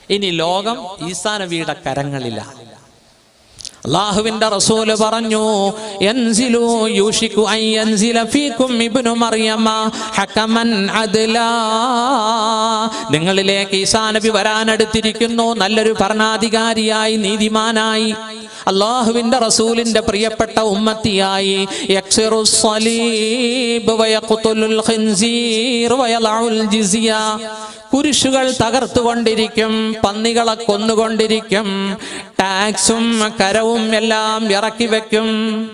ഇനി ലോകം ഈസാ നബിയുടെ കരങ്ങളിലാണ് അള്ളാഹുവിന്റെ റസൂല് പറഞ്ഞു യൻസിലു യൂഷിക്കു അൻ യൻസില ഫീകും ഇബ്നു മറിയമ ഹകമൻ അദ്ലാ നിങ്ങളിലേക്ക് ഈസാ നബി വരാനടുത്തിരിക്കുന്നു നല്ലൊരു ഭരണാധികാരിയായി നീതിമാനായി അള്ളാഹുവിന്റെ റസൂലിന്റെ പ്രിയപ്പെട്ട ഉമ്മത്തിയായി യക്സിറു സ്വലീബ് വയഖ്തുലുൽ ഖിൻസീർ വയലഉൽ ജിസിയ കുരിശുകൾ തകർത്തുകൊണ്ടിരിക്കും പന്നികളെ കൊന്നുകൊണ്ടിരിക്കും ടാക്സും കരവും എല്ലാം ഇറക്കി വെക്കും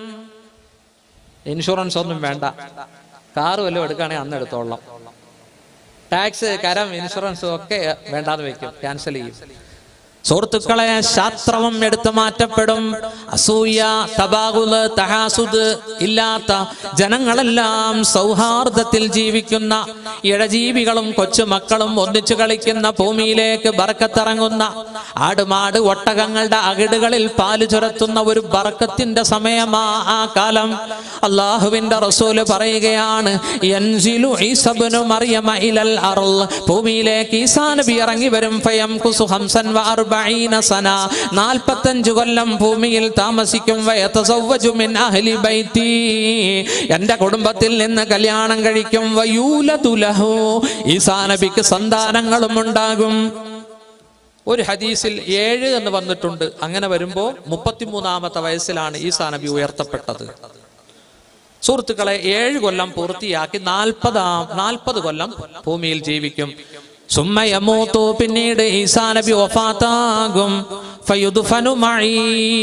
ഇൻഷുറൻസ് ഒന്നും വേണ്ട കാറ് വല്ലതും എടുക്കുകയാണെങ്കിൽ അന്ന് എടുത്തോളാം ടാക്സ് കരം ഇൻഷുറൻസ് ഒക്കെ വേണ്ടാന്ന് വെക്കും ക്യാൻസൽ ചെയ്യും സുഹൃത്തുക്കളെ ശാസ്ത്രവും എടുത്തു മാറ്റപ്പെടും അസൂയ തബാകുല് തഹാസുദ് ഇല്ലാത്ത ജനങ്ങളെല്ലാം സൗഹാർദ്ദത്തിൽ ജീവിക്കുന്ന ഇഴജീവികളും കൊച്ചുമക്കളും ഒന്നിച്ചു കളിക്കുന്ന ഭൂമിയിലേക്ക് ബറക്കത്തിറങ്ങുന്ന ആടുമാട് ഒട്ടകങ്ങളുടെ അകിടുകളിൽ പാല് ചുരത്തുന്ന ഒരു ബറക്കത്തിന്റെ സമയമാ ആ കാലം അള്ളാഹുവിന്റെ റസൂല് പറയുകയാണ് യൻസിലു ഈസബ്നു മറിയമ ഇലൽ അർള് ഭൂമിയിലേക്ക് ഈസാ നബി ഇറങ്ങി വരും ഫയം കുസു ഹംസൻ വ അർബഈന സന 45 കൊല്ലം ഭൂമിയിൽ താമസിക്കും വയതസവ്വജു മിൻ അഹ്ലി ബൈത്തി എൻ്റെ കുടുംബത്തിൽ നിന്ന് കല്യാണം കഴിക്കും വയൂലതു ലഹു ഈസാ നബിക്ക് സന്താനങ്ങളും ഉണ്ടാകും ഒരു ഹദീസിൽ ഏഴ് എന്ന് വന്നിട്ടുണ്ട് അങ്ങനെ വരുമ്പോൾ മുപ്പത്തിമൂന്നാമത്തെ വയസ്സിലാണ് ഈസാ നബി ഉയർത്തപ്പെട്ടത് സുഹൃത്തുക്കളെ ഏഴ് കൊല്ലം പൂർത്തിയാക്കി നാൽപ്പതാം നാൽപ്പത് കൊല്ലം ഭൂമിയിൽ ജീവിക്കും സുമ്മയമൂത്തു പിന്നീട് ഈസാ നബി വഫാത്താകും ഫയുദ്ഫനു മഈ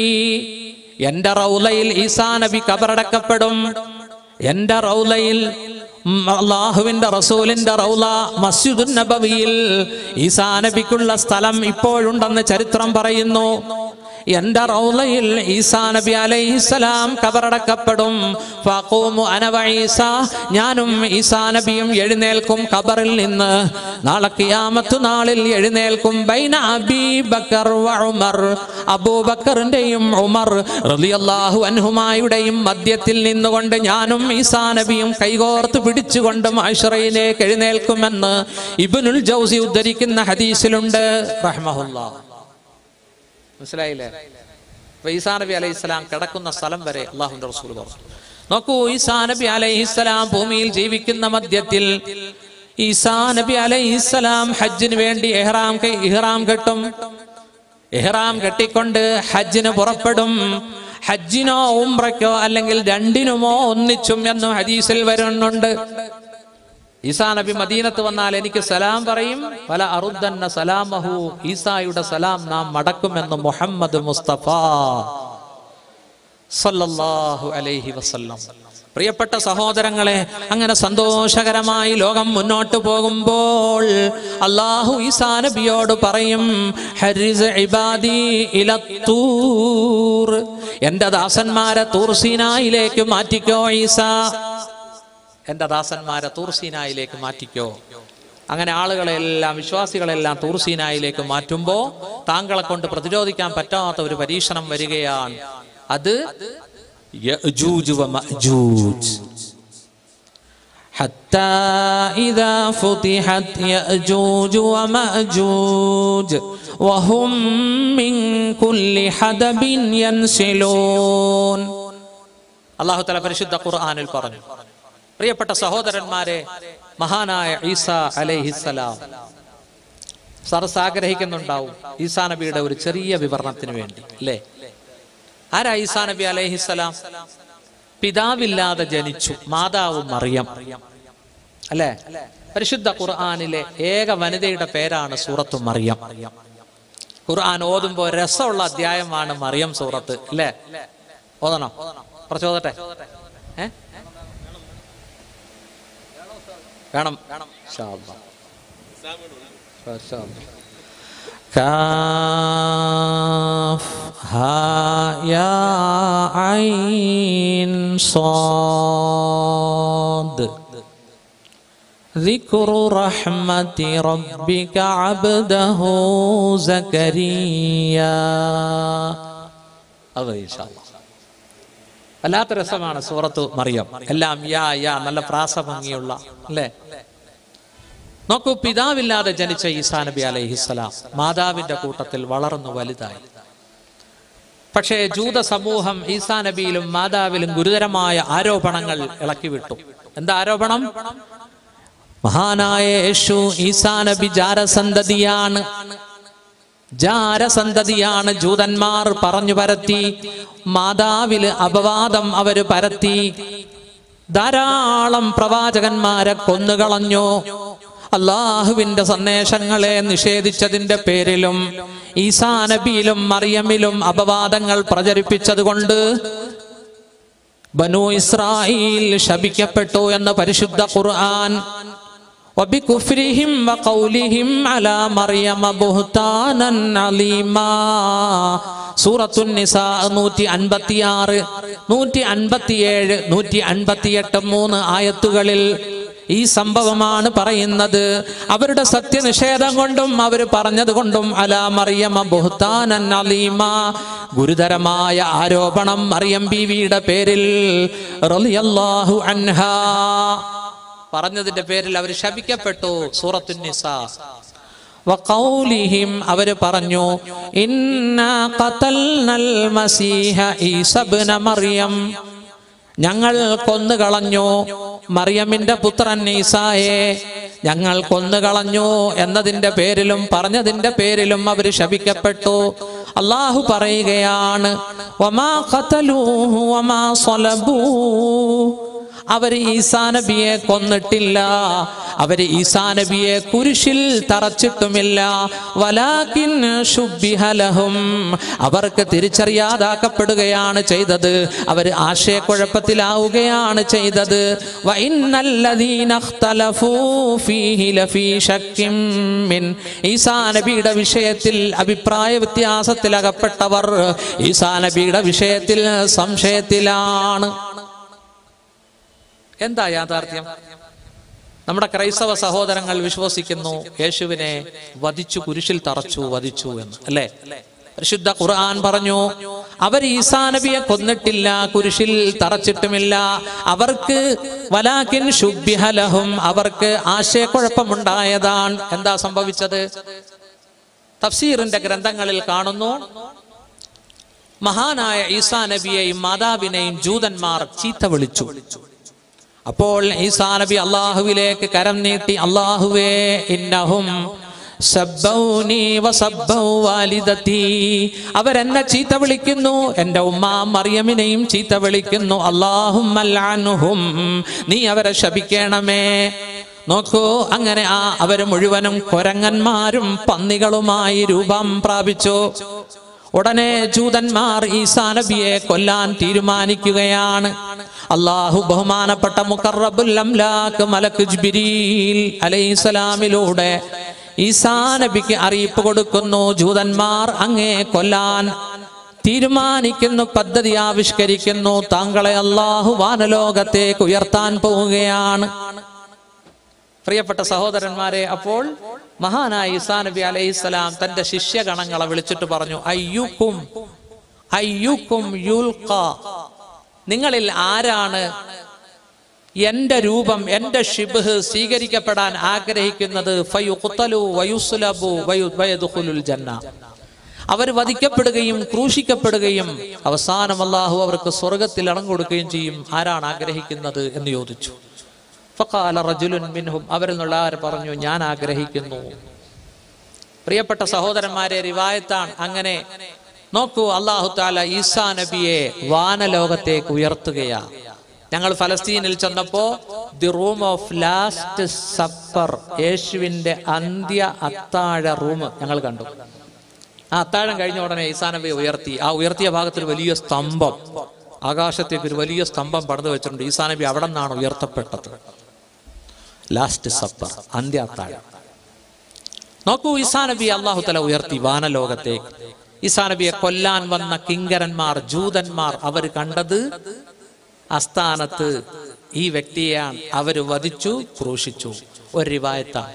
എന്റെ റൗലയിൽ ഈസാ നബി കബറടക്കപ്പെടും എന്റെ റൗലയിൽ ഉം, അള്ളാഹുവിന്റെ റസൂലിന്റെ റൗല മസ്ജിദുൻ നബവിയിൽ ഈസാ നബിക്കുള്ള സ്ഥലം ഇപ്പോഴുണ്ടെന്ന് ചരിത്രം പറയുന്നു എന്റെ റൗലയിൽ ഈസാ നബി അലൈഹിസ്സലാം കബറടക്കപ്പെടും ഫഖൂമു അന വ ഈസ ഞാനും ഈസാ നബിയും എഴുന്നേൽക്കും കബറിൽ നിന്ന് നാളെ ഖിയാമത്ത് നാളിൽ എഴുന്നേൽക്കും ബൈന അബീ ബക്കർ വ ഉമർ അബൂബക്കറിന്റെയും ഉമർ റളിയല്ലാഹു അൻഹുമായുടെയും മധ്യത്തിൽ നിന്നുകൊണ്ട് ഞാനും ഈസാ നബിയും കൈകോർത്ത് പിടിച്ചുകൊണ്ട് മാഷറയിലേക്ക് എഴുന്നേൽക്കുമെന്ന് ഇബ്നുൽ ജൗസി ഉദ്ധരിക്കുന്ന ഹദീസിലുണ്ട് റഹ്മഹുല്ലാ മനസ്സിലായില്ലേ അപ്പൊ ഈസാ നബി അലൈഹി സ്വലാം കിടക്കുന്ന സ്ഥലം വരെ അള്ളാഹുന്റെ റസൂൽ പറഞ്ഞു നോക്കൂ ഈസാ നബി അലൈഹി സ്വലാം ഭൂമിയിൽ ജീവിക്കുന്ന മധ്യത്തിൽ ഈസാ നബി അലൈഹി സ്വലാം ഹജ്ജിന് വേണ്ടി എഹ്റാം കെ- ഇഹ്റാം കെട്ടും ഇഹ്റാം കെട്ടിക്കൊണ്ട് ഹജ്ജിന് പുറപ്പെടും ഹജ്ജിനോ ഉംറയ്ക്കോ അല്ലെങ്കിൽ രണ്ടിനുമോ ഒന്നിച്ചും എന്നും ഹദീസിൽ വരുന്നുണ്ട് ഈസാ നബി മദീനത്ത് വന്നാൽ എനിക്ക് സലാം പറയും പല അറുദ്ദന്ന സലാമഹു ഈസായുടെ സലാം നാം മടക്കുമെന്ന് മുഹമ്മദ് മുസ്തഫ സല്ലല്ലാഹു അലൈഹി വസല്ലം പ്രിയപ്പെട്ട സഹോദരങ്ങളെ അങ്ങനെ സന്തോഷകരമായി ലോകം മുന്നോട്ട് പോകുമ്പോൾ അള്ളാഹു ഈസാ നബിയോട് പറയും ഹരിസ് ഇബാദി ഇലത്തൂർ എന്റെ ദാസന്മാരെ തൂർസീനായിലേക്ക് മാറ്റിക്കോ ഈസാ എന്റെ ദാസന്മാരെ തൂർസീനായിലേക്ക് മാറ്റിക്കോ അങ്ങനെ ആളുകളെല്ലാം വിശ്വാസികളെല്ലാം തൂർസീനായിലേക്ക് മാറ്റുമ്പോൾ താങ്കളെ കൊണ്ട് പ്രതിരോധിക്കാൻ പറ്റാത്ത ഒരു പരീക്ഷണം വരികയാണ് അത് യഅ്ജൂജ് വമഅ്ജൂജ്. حتى إذا فتحت يأجوج ومأجوج وهم من كل حدب ينسلون അള്ളാഹു തല പരിശുദ്ധ ഖുർആനിൽ പറഞ്ഞു പ്രിയപ്പെട്ട സഹോദരന്മാരെ മഹാനായ ഈസ അലൈഹിസ്സലാം സറസ് ആഗ്രഹിക്കുന്നുണ്ടാവും ഈസാ നബിയുടെ ഒരു ചെറിയ വിവരണത്തിന് വേണ്ടി അല്ലേ ആരാ ഈസാ നബി അലൈഹിസ്സലാം പിതാവില്ലാതെ ജനിച്ചു മാതാവ് മറിയം അല്ലേ പരിശുദ്ധ ഖുർആനിലെ ഏക വനിതയുടെ പേരാണ് സൂറത്ത് മറിയം ഖുർആൻ ഓതുമ്പോ രസമുള്ള അധ്യായമാണ് മറിയം സൂറത്ത് അല്ലേ ഓതണോ കുറച്ച് ഓതട്ടെ ഏ വേണം ഇൻഷാ അല്ലാഹ്. ഇൻഷാ അല്ലാഹ്. كاف ها يا عين صاد ذكر رحمة ربك عبده زكريا അത് ഇൻഷാല്ലാ വല്ലാത്ത രസമാണ് സൂറത്ത് മറിയം എല്ലാം യാ യാ നല്ല പ്രാസഭംഗിയുള്ള അല്ലേ നോക്കൂ പിതാവില്ലാതെ ജനിച്ച ഈസാ നബി അലൈഹിസ്സലാം മാതാവിന്റെ കൂട്ടത്തിൽ വളർന്നു വലുതായി പക്ഷേ ജൂത സമൂഹം ഈസാ നബിയിലും മാതാവിലും ഗുരുതരമായ ആരോപണങ്ങൾ ഇളക്കിവിട്ടു എന്താ ആരോപണം മഹാനായ യേശു ഈസാ നബി ജാരസന്തതിയാണ് ജാരസന്തതിയാണ് ജൂതന്മാർ പറഞ്ഞു പരത്തി മാതാവില് അപവാദം അവര് പരത്തി ധാരാളം പ്രവാചകന്മാരെ കൊന്നുകളഞ്ഞു അള്ളാഹുവിന്റെ സന്ദേശങ്ങളെ നിഷേധിച്ചതിന്റെ പേരിലും ഈസാ നബിയിലും മറിയമിലും അപവാദങ്ങൾ പ്രചരിപ്പിച്ചതുകൊണ്ട് ബനു ഇസ്രായേൽ ശപിക്കപ്പെട്ടു എന്ന പരിശുദ്ധ ഖുർആൻ وبكفرهم وقولهم على مريم بهتانا عليما സൂറത്തു നിസാ നൂറ്റി അൻപത്തിയാറ് നൂറ്റി അൻപത്തിയേഴ് നൂറ്റി അൻപത്തിയെട്ട് മൂന്ന് ആയത്തുകളിൽ ഈ സംഭവമാണ് പറയുന്നത് അവരുടെ സത്യനിഷേധം കൊണ്ടും അവർ പറഞ്ഞത് കൊണ്ടും അലാ മറിയമ ബുഹ്താനൻ അലീമ ഗുരുതരമായ ആരോപണം മറിയം ബീവിയുടെ പേരിൽ റളിയല്ലാഹു അൻഹാ പറഞ്ഞതിന്റെ പേരിൽ അവർ ശപിക്കപ്പെട്ടു സൂറത്തു നിസാ വഖൗലിഹിം അവര് പറഞ്ഞു ഇന്നാ ഖതൽനൽ മസീഹ ഈസബ്ന മറിയം ഞങ്ങൾ കൊന്നുകളഞ്ഞു മറിയമിന്റെ പുത്രൻ ഈസായെ ഞങ്ങൾ കൊന്നുകളഞ്ഞു എന്നതിന്റെ പേരിലും പറഞ്ഞതിന്റെ പേരിലും അവർ ശപിക്കപ്പെട്ടു അള്ളാഹു പറയുകയാണ് വമാ ഖതലൂഹു വമാ സ്വലബൂഹു അവർ ഈസാ നബിയെ കൊന്നിട്ടില്ല അവർ ഈസാ നബിയെ കുരിശിൽ തറച്ചിട്ടുമില്ല വലാകിൻ ശുബ്ബിഹലഹും അവർക്ക് തിരിച്ചറിയാതാക്കപ്പെടുകയാണ് ചെയ്തത് അവർ ആശയക്കുഴപ്പത്തിലാവുകയാണ് ചെയ്തത് വഇന്നല്ലദീന ഇഖ്തലഫൂ ഫീഹി ലഫീ ശക്കിൻ മിൻ ഈസാ നബിയുടെ വിഷയത്തിൽ അഭിപ്രായ വ്യത്യാസത്തിൽ അകപ്പെട്ടവർ ഈസാ നബിയുടെ വിഷയത്തിൽ സംശയത്തിലാണ് എന്താ യാഥാർത്ഥ്യം നമ്മുടെ ക്രൈസ്തവ സഹോദരങ്ങൾ വിശ്വസിക്കുന്നു യേശുവിനെ വധിച്ചു കുരിശിൽ തറച്ചു വധിച്ചു എന്ന് അല്ലേ പരിശുദ്ധ ഖുർആൻ പറഞ്ഞു അവർ ഈസാ നബിയെ കൊന്നിട്ടില്ല കുരിശിൽ തറച്ചിട്ടുമില്ല അവർക്ക് വലാക്കിൻ ശുദ്ധിഹലഹും അവർക്ക് ആശയക്കുഴപ്പമുണ്ടായതാണ് എന്താ സംഭവിച്ചത് തഫ്സീറിന്റെ ഗ്രന്ഥങ്ങളിൽ കാണുന്നു മഹാനായ ഈസാ നബിയെയും മാതാവിനെയും ജൂതന്മാർ ചീത്ത വിളിച്ചു അപ്പോൾ ഈസാ നബി അള്ളാഹുവിലേക്ക് കരം നീട്ടി അള്ളാഹുവേ ഇന്നഹും സബ്ബൗനി വസബ്ബൗ വാലിദതി അവരെന്നെ ചീത്ത വിളിക്കുന്നു എൻ്റെ ഉമ്മ മറിയമിനെയും ചീത്ത വിളിക്കുന്നു അള്ളാഹും നീ അവരെ ശപിക്കണമേ നോക്കൂ അങ്ങനെ ആ അവര് മുഴുവനും കൊരങ്ങന്മാരും പന്നികളുമായി രൂപം പ്രാപിച്ചു ഉടനെ ജൂതന്മാർ ഈസാ നബിയെ കൊല്ലാൻ തീരുമാനിക്കുകയാണ് അള്ളാഹു ബഹുമാനപ്പെട്ട മുഖറബുൽ അംലാക്ക് മലക്ക് ജിബിരീൽ അലൈഹിസ്സലാമിലൂടെ ഈസാ നബിക്ക് അറിയിപ്പ് കൊടുക്കുന്നു ജൂതന്മാർ അങ്ങേ കൊല്ലാൻ തീരുമാനിക്കുന്നു പദ്ധതി ആവിഷ്കരിക്കുന്നു താങ്കളെ അള്ളാഹു വാനലോകത്തേക്ക് ഉയർത്താൻ പോവുകയാണ് പ്രിയപ്പെട്ട സഹോദരന്മാരെ അപ്പോൾ മഹാനായ ഈസാ നബി അലൈഹിസ്സലാം തന്റെ ശിഷ്യഗണങ്ങളെ വിളിച്ചിട്ട് പറഞ്ഞു അയ്യുക്കും അയ്യുക്കും യുൽഖ നിങ്ങളിൽ ആരാണ് എന്റെ രൂപം എന്റെ ഷിബ്ഹ് സ്വീകരിക്കപ്പെടാൻ ആഗ്രഹിക്കുന്നത് ഫയുഖ്തലു വയുസ്ലബു വയു- വയദ്ഖുലുൽ ജന്ന അവർ വധിക്കപ്പെടുകയും ക്രൂശിക്കപ്പെടുകയും അവസാനം അല്ലാഹു അവർക്ക് സ്വർഗത്തിൽ ഇടം കൊടുക്കുകയും ചെയ്യും ആരാണ് ആഗ്രഹിക്കുന്നത് എന്ന് ചോദിച്ചു ഫഖാല റജുലുൻ മിൻഹും അവരിൽ നിന്നുള്ള ആര് പറഞ്ഞു ഞാൻ ആഗ്രഹിക്കുന്നു പ്രിയപ്പെട്ട സഹോദരന്മാരെ റിവായത്താണ് അങ്ങനെ നോക്കൂ അള്ളാഹു താല ഈസാ നബിയെ വാനലോകത്തേക്ക് ഉയർത്തുകയാ ഞങ്ങൾ ഫലസ്തീനിൽ ചെന്നപ്പോ the room of last supper യേശുവിന്റെ അന്ത്യ അത്താഴ റൂം ഞങ്ങൾ കണ്ടു ആ അത്താഴം കഴിഞ്ഞ ഉടനെ ഈസാ നബിയെ ഉയർത്തി ആ ഉയർത്തിയ ഭാഗത്തിൽ വലിയ സ്തംഭം ആകാശത്തേക്ക് ഒരു വലിയ സ്തംഭം പടന്നു വെച്ചിട്ടുണ്ട് ഈസാ നബി അവിടെ നിന്നാണ് ഉയർത്തപ്പെട്ടത് ലാസ്റ്റ് സപ്പർ അന്ത്യ അത്താഴം നോക്കൂ ഈസാ നബി അള്ളാഹു തല ഉയർത്തി വാനലോകത്തേക്ക് ഈസാ നബിയെ കൊല്ലാൻ വന്ന കിങ്കരന്മാർ ജൂതന്മാർ അവർ കണ്ടത് അസ്ഥാനത്ത് ഈ വ്യക്തിയെയാണ് അവര് വധിച്ചു ക്രൂശിച്ചു ഒരു റിവായത്താണ്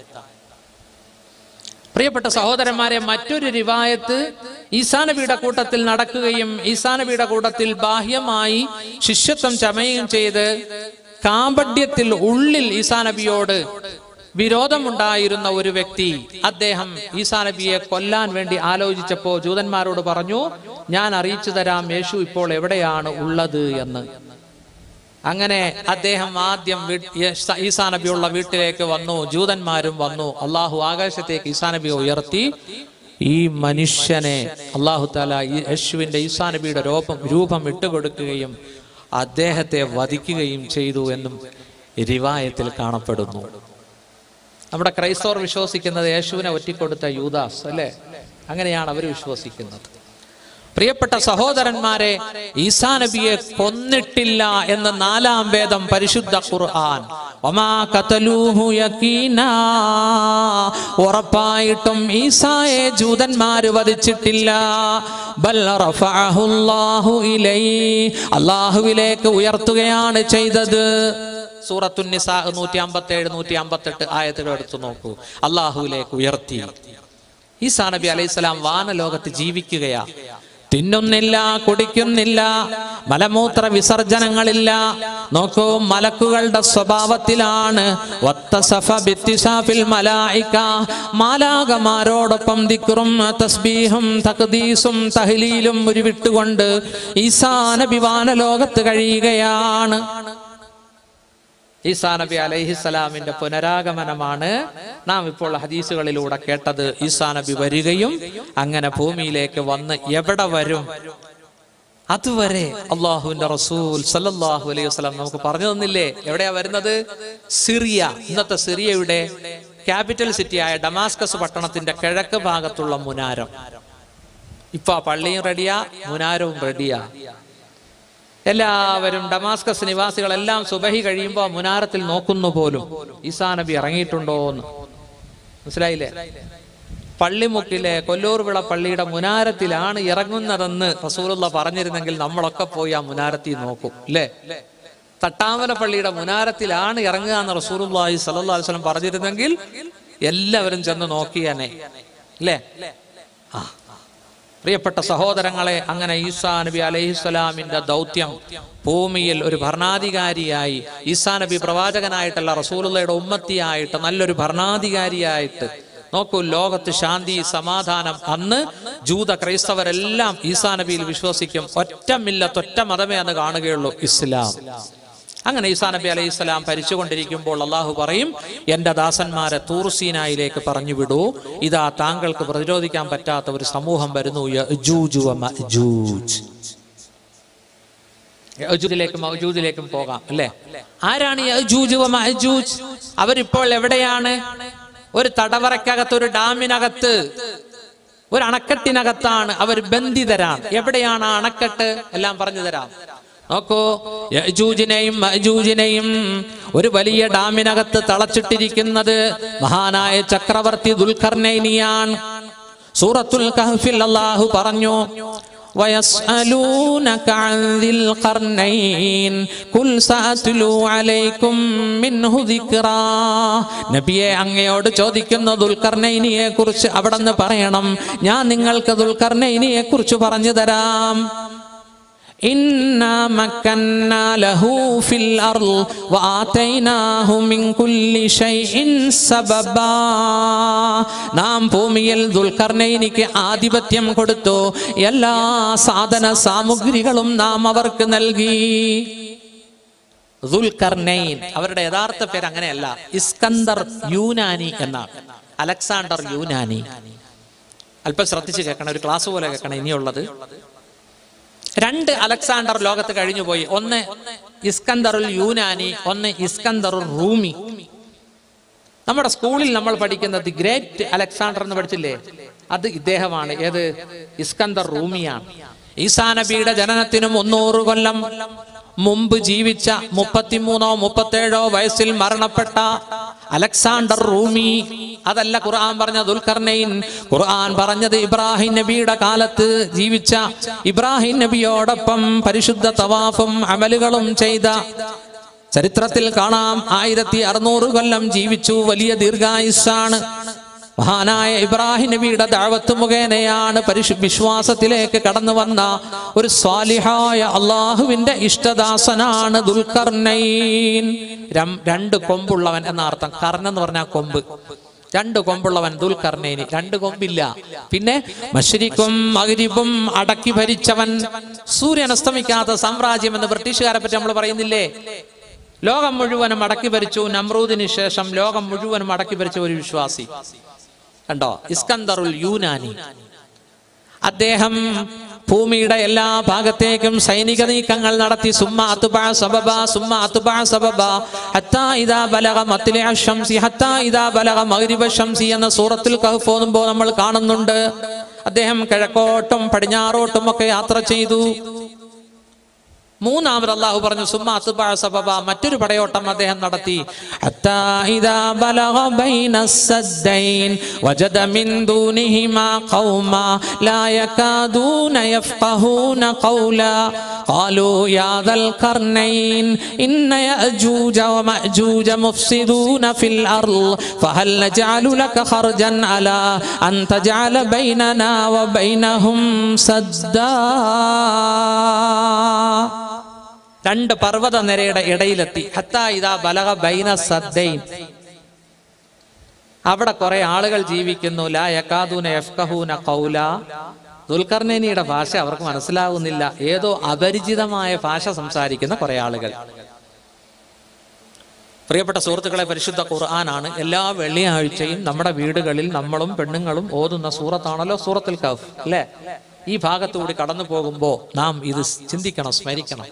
പ്രിയപ്പെട്ട സഹോദരന്മാരെ മറ്റൊരു റിവായത്ത് ഈസാ നബിയുടെ കൂട്ടത്തിൽ നടക്കുകയും ഈസാ നബിയുടെ കൂട്ടത്തിൽ ബാഹ്യമായി ശിഷ്യത്വം ചമയുകയും ചെയ്ത് കാപഡ്യത്തിൽ ഉള്ളിൽ ഈസാ നബിയോട് വിരോധമുണ്ടായിരുന്ന ഒരു വ്യക്തി അദ്ദേഹം ഈസാ നബിയെ കൊല്ലാൻ വേണ്ടി ആലോചിച്ചപ്പോ ജൂതന്മാരോട് പറഞ്ഞു ഞാൻ അറിയിച്ചു തരാം യേശു ഇപ്പോൾ എവിടെയാണ് ഉള്ളത് എന്ന് അങ്ങനെ അദ്ദേഹം ആദ്യം വീ- യേശ- ഈസാ നബിയുള്ള വീട്ടിലേക്ക് വന്നു ജൂതന്മാരും വന്നു അള്ളാഹു ആകാശത്തേക്ക് ഈസാ നബിയെ ഉയർത്തി ഈ മനുഷ്യനെ അള്ളാഹു താല ഈ യേശുവിന്റെ ഈസാ നബിയുടെ രൂപം രൂപം ഇട്ടുകൊടുക്കുകയും അദ്ദേഹത്തെ വധിക്കുകയും ചെയ്തു എന്നും റിവായത്തിൽ കാണപ്പെടുന്നു നമ്മുടെ ക്രൈസ്തവർ വിശ്വസിക്കുന്നത് യേശുവിനെ ഒറ്റിക്കൊടുത്ത യൂദാസ് അല്ലേ അങ്ങനെയാണ് അവർ വിശ്വസിക്കുന്നത് പ്രിയപ്പെട്ട സഹോദരന്മാരെ ഈസാ നബിയെ കൊന്നിട്ടില്ല എന്ന് നാലാം വേദം പരിശുദ്ധ ഖുർആൻ വമാ ഖതലൂഹു യഖീനാ ഉറപ്പായിട്ടും ഈസായെ ജൂതന്മാര് വധിച്ചിട്ടില്ല ബൽ റഫഅഹു അല്ലാഹു ഇലൈ അല്ലാഹുവിലേക്ക് ഉയർത്തുകയാണ് ചെയ്തത് സൂറത്തുന്നിസാ നൂറ്റി അമ്പത്തി ഏഴ് നൂറ്റി അമ്പത്തെട്ട് ആയത്തുകൾ എടുത്തു നോക്കൂ അള്ളാഹുവിലേക്ക് ഉയർത്തി ഈസാ നബി അലൈഹിസ്സലാം വാനലോകത്ത് ജീവിക്കുകയാ തിന്നുന്നില്ല കുടിക്കുന്നില്ല മലമൂത്ര വിസർജനങ്ങളില്ല നോക്കൂ മലക്കുകളുടെ സ്വഭാവത്തിലാണ് വത്തസഫ ബിത്തിസാഫിൽ മലായിക മാലാകമാരോടൊപ്പം ദിക്റും തസ്ബീഹും തഖ്ദീസും തഹ്ലീലും ഉരുവിട്ടുകൊണ്ട് ഈസാ നബി വാനലോകത്ത് കഴിയുകയാണ് ഈസാ നബി അലൈഹിസ്സലാമിന്റെ പുനരാഗമനമാണ് നാം ഇപ്പോൾ ഹദീസുകളിലൂടെ കേട്ടത് ഈസാ നബി വരികയും അങ്ങനെ ഭൂമിയിലേക്ക് വന്ന് എവിടെ വരും അതുവരെ അള്ളാഹുവിന്റെ റസൂൽ സല്ലല്ലാഹു അലൈഹി വസല്ലം നമുക്ക് പറഞ്ഞു തന്നില്ലേ എവിടെയാ വരുന്നത് സിറിയ ഇന്നത്തെ സിറിയയുടെ ക്യാപിറ്റൽ സിറ്റിയായ ഡമാസ്കസ് പട്ടണത്തിന്റെ കിഴക്ക് ഭാഗത്തുള്ള മുനാരം ഇപ്പൊ ആ പള്ളിയും റെഡിയാ മുനാരവും റെഡിയാ എല്ലാവരും ഡമാസ്കസ് നിവാസികളെല്ലാം സുബഹി കഴിയുമ്പോൾ മുനാരത്തിൽ നോക്കുന്നു പോലും ഈസാ നബി ഇറങ്ങിയിട്ടുണ്ടോ എന്ന് മനസ്സിലായില്ലേ പള്ളിമുക്കിലെ കൊല്ലൂർവിള പള്ളിയുടെ മുനാരത്തിലാണ് ഇറങ്ങുന്നതെന്ന് റസൂലുള്ള പറഞ്ഞിരുന്നെങ്കിൽ നമ്മളൊക്കെ പോയി ആ മുനാരത്തിൽ നോക്കും അല്ലേ തട്ടാമല പള്ളിയുടെ മുനാരത്തിലാണ് ഇറങ്ങുക എന്ന് റസൂലുള്ളാഹി സ്വല്ലല്ലാഹു അലൈഹി വസല്ലം പറഞ്ഞിരുന്നെങ്കിൽ എല്ലാവരും ചെന്ന് നോക്കിയാനെ അല്ലേ ആ പ്രിയപ്പെട്ട സഹോദരങ്ങളെ അങ്ങനെ ഈസാ നബി അലൈഹിസ്സലാമിന്റെ ദൗത്യം ഭൂമിയിൽ ഒരു ഭരണാധികാരിയായി ഈസാ നബി പ്രവാചകനായിട്ടല്ല റസൂലുള്ളയുടെ ഉമ്മത്തിയായിട്ട് നല്ലൊരു ഭരണാധികാരിയായിട്ട് നോക്കൂ ലോകത്ത് ശാന്തി സമാധാനം അന്ന് ജൂത ക്രൈസ്തവരെല്ലാം ഈസാ നബിയിൽ വിശ്വസിക്കും ഒറ്റ മില്ലത്ത് ഒറ്റ മതമേ അന്ന് കാണുകയുള്ളൂ ഇസ്ലാം അങ്ങനെ ഈസാ നബി അലൈഹി സ്വലാം ഭരിച്ചുകൊണ്ടിരിക്കുമ്പോൾ അള്ളാഹു പറയും എന്റെ ദാസന്മാരെ തൂർസീനായിലേക്ക് പറഞ്ഞു വിടൂ ഇതാ താങ്കൾക്ക് പ്രതിരോധിക്കാൻ പറ്റാത്ത ഒരു സമൂഹം വരുന്നു യഅ്ജൂജ് വ മഅ്ജൂജ്. യഅ്ജൂജിലേക്കും മഅ്ജൂജിലേക്കും പോകാം അല്ലേ ആരാണ് ഈ യഅ്ജൂജ് വ മഅ്ജൂജ് അവരിപ്പോൾ എവിടെയാണ് ഒരു തടവറക്കകത്ത് ഒരു ഡാമിനകത്ത് ഒരു അണക്കെട്ടിനകത്താണ് അവർ ബന്ധിതരാണ് എവിടെയാണ് ആ അണക്കെട്ട് എല്ലാം പറഞ്ഞു തരാം നോക്കൂ യജൂജിനെയും മജൂജിനെയും ഒരു വലിയ ഡാമിനകത്ത് തളച്ചിട്ടിരിക്കുന്നത് മഹാനായ ചക്രവർത്തി ദുൽഖർനൈനിയാണ് സൂറത്തുൽ കഹ്ഫിൽ അല്ലാഹു പറഞ്ഞു ويسألونك عن ذي القرنين قل سأتلو عليكم منه ذكرا നബിയെ അങ്ങയോട് ചോദിക്കുന്ന ദുൽഖർനൈനിയെ കുറിച്ച് അവിടെ നിന്ന് പറയണം ഞാൻ നിങ്ങൾക്ക് ദുൽഖർനൈനിയെ കുറിച്ച് പറഞ്ഞു തരാം إنا مكنا له في الأرض وآتيناه من كل شيء سببا നാം ഭൂമിയിൽ ദുൽഖർനൈനിക്ക് ആധിപത്യം കൊടുത്തു എല്ലാ സാധന സാമഗ്രികളും നാം അവർക്ക് നൽകി ദുൽഖർനൈൻ അവരുടെ യഥാർത്ഥ പേര് അങ്ങനെയല്ല ഇസ്കന്ദർ യൂനാനി എന്നാണ് അലക്സാണ്ടർ യൂനാനി അല്പം ശ്രദ്ധിച്ച് കേൾക്കണം ഒരു ക്ലാസ് പോലെ കേൾക്കണം ഇനിയുള്ളത് രണ്ട് അലക്സാണ്ടർ ലോകത്ത് കഴിഞ്ഞുപോയി ഒന്ന് ഇസ്കന്ദറുൽ യൂനാനി ഒന്ന് ഇസ്കന്ദറുൽ റൂമി നമ്മുടെ സ്കൂളിൽ നമ്മൾ പഠിക്കുന്ന ദി ഗ്രേറ്റ് അലക്സാണ്ടർ എന്ന് പഠിച്ചില്ലേ അത് ഇദ്ദേഹമാണ് ഏത് ഇസ്കന്ദർ റൂമിയാണ് ഈസാ നബിയുടെ ജനനത്തിന് മുന്നൂറ് കൊല്ലം മുമ്പ് ജീവിച്ച മുപ്പത്തിമൂന്നോ മുപ്പത്തേഴോ വയസ്സിൽ മരണപ്പെട്ട അലക്സാണ്ടർ റൂമി അതല്ല ഖുർആൻ പറഞ്ഞ ദുൽഖർനൈൻ ഖുർആൻ പറഞ്ഞത് ഇബ്രാഹിം നബിയുടെ കാലത്ത് ജീവിച്ച ഇബ്രാഹിം നബിയോടൊപ്പം പരിശുദ്ധ തവാഫും അമലുകളും ചെയ്ത ചരിത്രത്തിൽ കാണാം ആയിരത്തി അറുന്നൂറ് കൊല്ലം ജീവിച്ചു വലിയ ദീർഘായുസ്സാണ് മഹാനായ ഇബ്രാഹിം നബിയുടെ ദാവത്ത് മുഖേനയാണ് പരിശു വിശ്വാസത്തിലേക്ക് കടന്നു വന്ന ഒരു സ്വാലിഹായ അള്ളാഹുവിന്റെ ഇഷ്ടദാസനാണ് ദുൽഖർനൈൻ രം- രണ്ട് കൊമ്പുള്ളവൻ എന്ന അർത്ഥം കർණ എന്ന് പറഞ്ഞാൽ കൊമ്പ് രണ്ട് കൊമ്പുള്ളവൻ ദുൽഖർണേനി രണ്ട് കൊമ്പില്ല പിന്നെ മഷരിക്കും മകരിബും അടക്കി ഭരിച്ചവൻ സൂര്യൻ അസ്തമിക്കാത്ത സാമ്രാജ്യം എന്ന് ബ്രിട്ടീഷുകാരെ പറ്റി നമ്മൾ പറയുന്നില്ലേ ലോകം മുഴുവനും അടക്കി ഭരിച്ചു നമ്രൂദിന് ശേഷം ലോകം മുഴുവനും അടക്കി ഭരിച്ച ഒരു വിശ്വാസി കണ്ടോ ഇസ്കന്ദറുൽ യൂനാനി അദ്ദേഹം ഭൂമിയുടെ എല്ലാ ഭാഗത്തേക്കും സൈനിക നീക്കങ്ങൾ നടത്തി സുമ്മ അത്തുബാ സബബ സുമ്മ അത്തുബാ സബബ ഹത്താ ഇദാ ബലഗ മത്ലിഅ ശംസി ഹത്താ ഇദാ ബലഗ മഗ്രിബ ശംസി എന്ന സൂറത്തിൽ കഹ്ഫ് ഓതുമ്പോൾ നമ്മൾ കാണുന്നുണ്ട് അദ്ദേഹം കിഴക്കോട്ടും പടിഞ്ഞാറോട്ടും ഒക്കെ യാത്ര ചെയ്തു മൂന്നാമത് അള്ളാഹു പറഞ്ഞു സുമ്മ അത്തുബാ സബബ മറ്റൊരു പടയോട്ടം അദ്ദേഹം നടത്തി ഹത്താ ഇദാ ബലഗ ബൈന السدين وجد من دونهما قوما لا يكادون يفقهون قولا قالوا يا ذا القرنين إن يأجوج ومأجوج مفسدون في الأرض فهل نجعل لك خرجا على أن تجعل بيننا وبينهم سدا രണ്ട് പർവ്വത നിരയുടെ ഇടയിലെത്തി ഹത്താ ഇതാ ബലക ബൈന സദ്ദൈൻ അവിടെ കുറെ ആളുകൾ ജീവിക്കുന്നു ലാ യക്കാദൂന യഫ്കഹൂന കൗല ദുൽഖർനേനിയുടെ ഭാഷ അവർക്ക് മനസ്സിലാകുന്നില്ല ഏതോ അപരിചിതമായ ഭാഷ സംസാരിക്കുന്ന കുറെ ആളുകൾ പ്രിയപ്പെട്ട സുഹൃത്തുക്കളെ പരിശുദ്ധ ഖുർആനാണ് എല്ലാ വെള്ളിയാഴ്ചയും നമ്മുടെ വീടുകളിൽ നമ്മളും പെണ്ണുങ്ങളും ഓതുന്ന സൂറത്താണല്ലോ സൂറത്തുൽ കഫ് അല്ലേ ഈ ഭാഗത്തുകൂടി കടന്നു പോകുമ്പോൾ നാം ഇത് ചിന്തിക്കണം സ്മരിക്കണം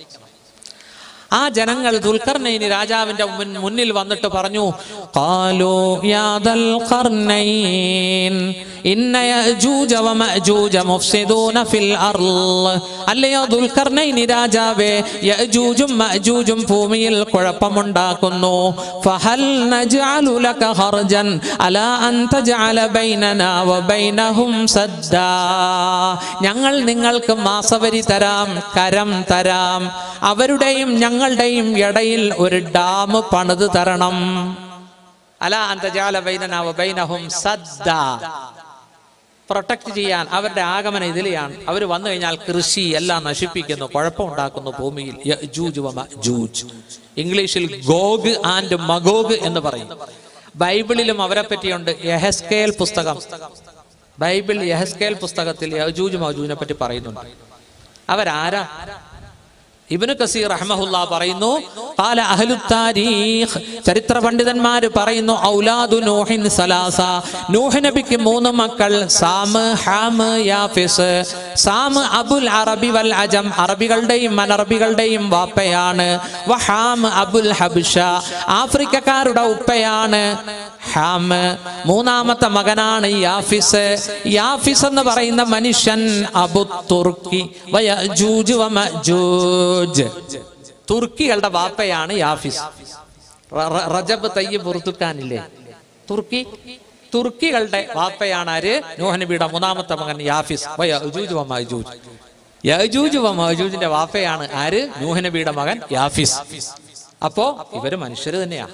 ആ ജനങ്ങൾ ദുൽഖർനൈനി രാജാവിന്റെ മുൻ- മുന്നിൽ വന്നിട്ട് പറഞ്ഞു "ഖാലൂ യാ ദൽ ഖർനൈൻ, ഇന്ന യഅജൂജ വമഅജൂജ മുഫ്സിദൂന ഫിൽ അർള്." അല്ലയോ ദുൽഖർനൈനി രാജാവേ യഅജൂജും മഅജൂജും ഭൂമിയിൽ കുഴപ്പമുണ്ടാക്കുന്നു ഫഹൽ നജ്അലു ലക ഖർജൻ അലാ അൻ തജ്അല ബൈനനാ വബൈനഹും സദ്ദാ ഞങ്ങൾ നിങ്ങൾക്ക് മാസവരി തരാം കരം തരാം അവരുടെയും ഞങ്ങളുടെയും ഇടയിൽ ഒരു ഡാം പണിത് തരണം അല അന്തജാല ബൈനനാ വബൈനഹും സദ്ദാ പ്രൊട്ടക്ട് ചെയ്യാൻ അവരുടെ ആഗമനം ഇതിലെയാണ് അവർ വന്നു കഴിഞ്ഞാൽ കൃഷി എല്ലാം നശിപ്പിക്കുന്നു കുഴപ്പമുണ്ടാക്കുന്നു ഭൂമിയിൽ യഅജൂജ് വമഅജൂജ്. ഇംഗ്ലീഷിൽ ഗോഗ് ആൻഡ് മഗോഗ് എന്ന് പറയും ബൈബിളിലും അവരെ പറ്റിയുണ്ട് യഹസ്കേൽ പുസ്തകം ബൈബിൾ യഹസ്കേൽ പുസ്തകത്തിൽ യജൂജ് മജൂജിനെ പറ്റി പറയുന്നുണ്ട് അവരാരാ ഇബ്നു കസീർ റഹ്മഹുല്ല പറയുന്നു ഖാല അഹ്ലു താരീഖ് ചരിത്ര പണ്ഡിതന്മാർ പറയുന്നു ഔലാദു നൂഹിൻ സലാസ നൂഹ് നബിക്ക് മൂന്ന് മക്കൾ സാമ് ഹാമ് യാഫിസ് സാമ് അബുൽ അറബി വൽ അജം അറബികളുടെയും അനറബികളുടെയും വാപ്പയാണ് വഹാം അബുൽ ഹബ്ഷ ആഫ്രിക്കക്കാരുടെ ഉപ്പയാണ് ഹാമ് മൂന്നാമത്തെ മകനാണ് യാഫിസ് യാഫിസ് എന്ന് പറയുന്ന മനുഷ്യൻ അബു തുർക്കി വയജൂജ് വമജൂജ് തുർക്കികളുടെ വാപ്പയാണ് യാഫിസ് റ- റ- റജബ് തയ്യബ് ഉറുത്തുക്കാനില്ലേ തുർക്കി തുർക്കികളുടെ വാപ്പയാണ് ആര് നൂഹനബിയുടെ മൂന്നാമത്തെ മകൻ യാഫിസ് വയജൂജ് വമജൂജ് യജൂജ് വമജൂജിന്റെ വാപ്പയാണ് ആര് നൂഹനബിയുടെ മകൻ യാഫിസ് അപ്പോ ഇവര് മനുഷ്യര് തന്നെയാ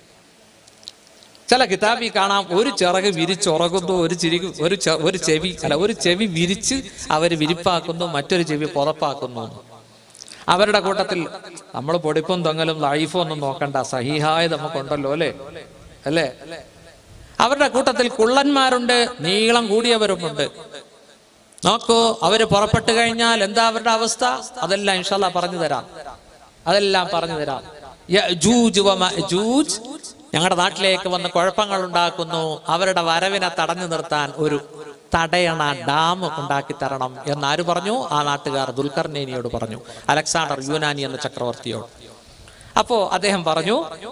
ചില കിതാബിൽ കാണാം ഒരു ചിറക് വിരിച്ചുറകുന്നു ഒരു ചിരി ഒരു ചെ- ഒരു ചെവി അല്ല ഒരു ചെവി വിരിച്ച് അവർ വിരിപ്പാക്കുന്നു മറ്റൊരു ചെവി പുതപ്പാക്കുന്നു എന്ന്. അവരുടെ കൂട്ടത്തിൽ നമ്മൾ പൊടിപ്പും തൊങ്ങലും ലൈഫും ഒന്നും നോക്കണ്ട സഹിഹായ നമുക്കുണ്ടല്ലോ അല്ലേ അല്ലേ അവരുടെ കൂട്ടത്തിൽ കുള്ളന്മാരുണ്ട് നീളം കൂടിയവരുമുണ്ട് നോക്കൂ അവര് പുറപ്പെട്ടു കഴിഞ്ഞാൽ എന്താ അവരുടെ അവസ്ഥ അതെല്ലാം ഇൻഷാല്ല പറഞ്ഞു തരാം അതെല്ലാം പറഞ്ഞു തരാം യഅജൂജ് വമഅജൂജ് ഞങ്ങളുടെ നാട്ടിലേക്ക് വന്ന് കുഴപ്പങ്ങൾ ഉണ്ടാക്കുന്നു അവരുടെ വരവിനെ തടഞ്ഞു നിർത്താൻ ഒരു തടയണ ഡാം ഉണ്ടാക്കി തരണം എന്നാര് പറഞ്ഞു ആ നാട്ടുകാർ ദുൽഖർനേനിയോട് പറഞ്ഞു അലക്സാണ്ടർ യൂനാനി എന്ന ചക്രവർത്തിയോട് അപ്പോ അദ്ദേഹം പറഞ്ഞു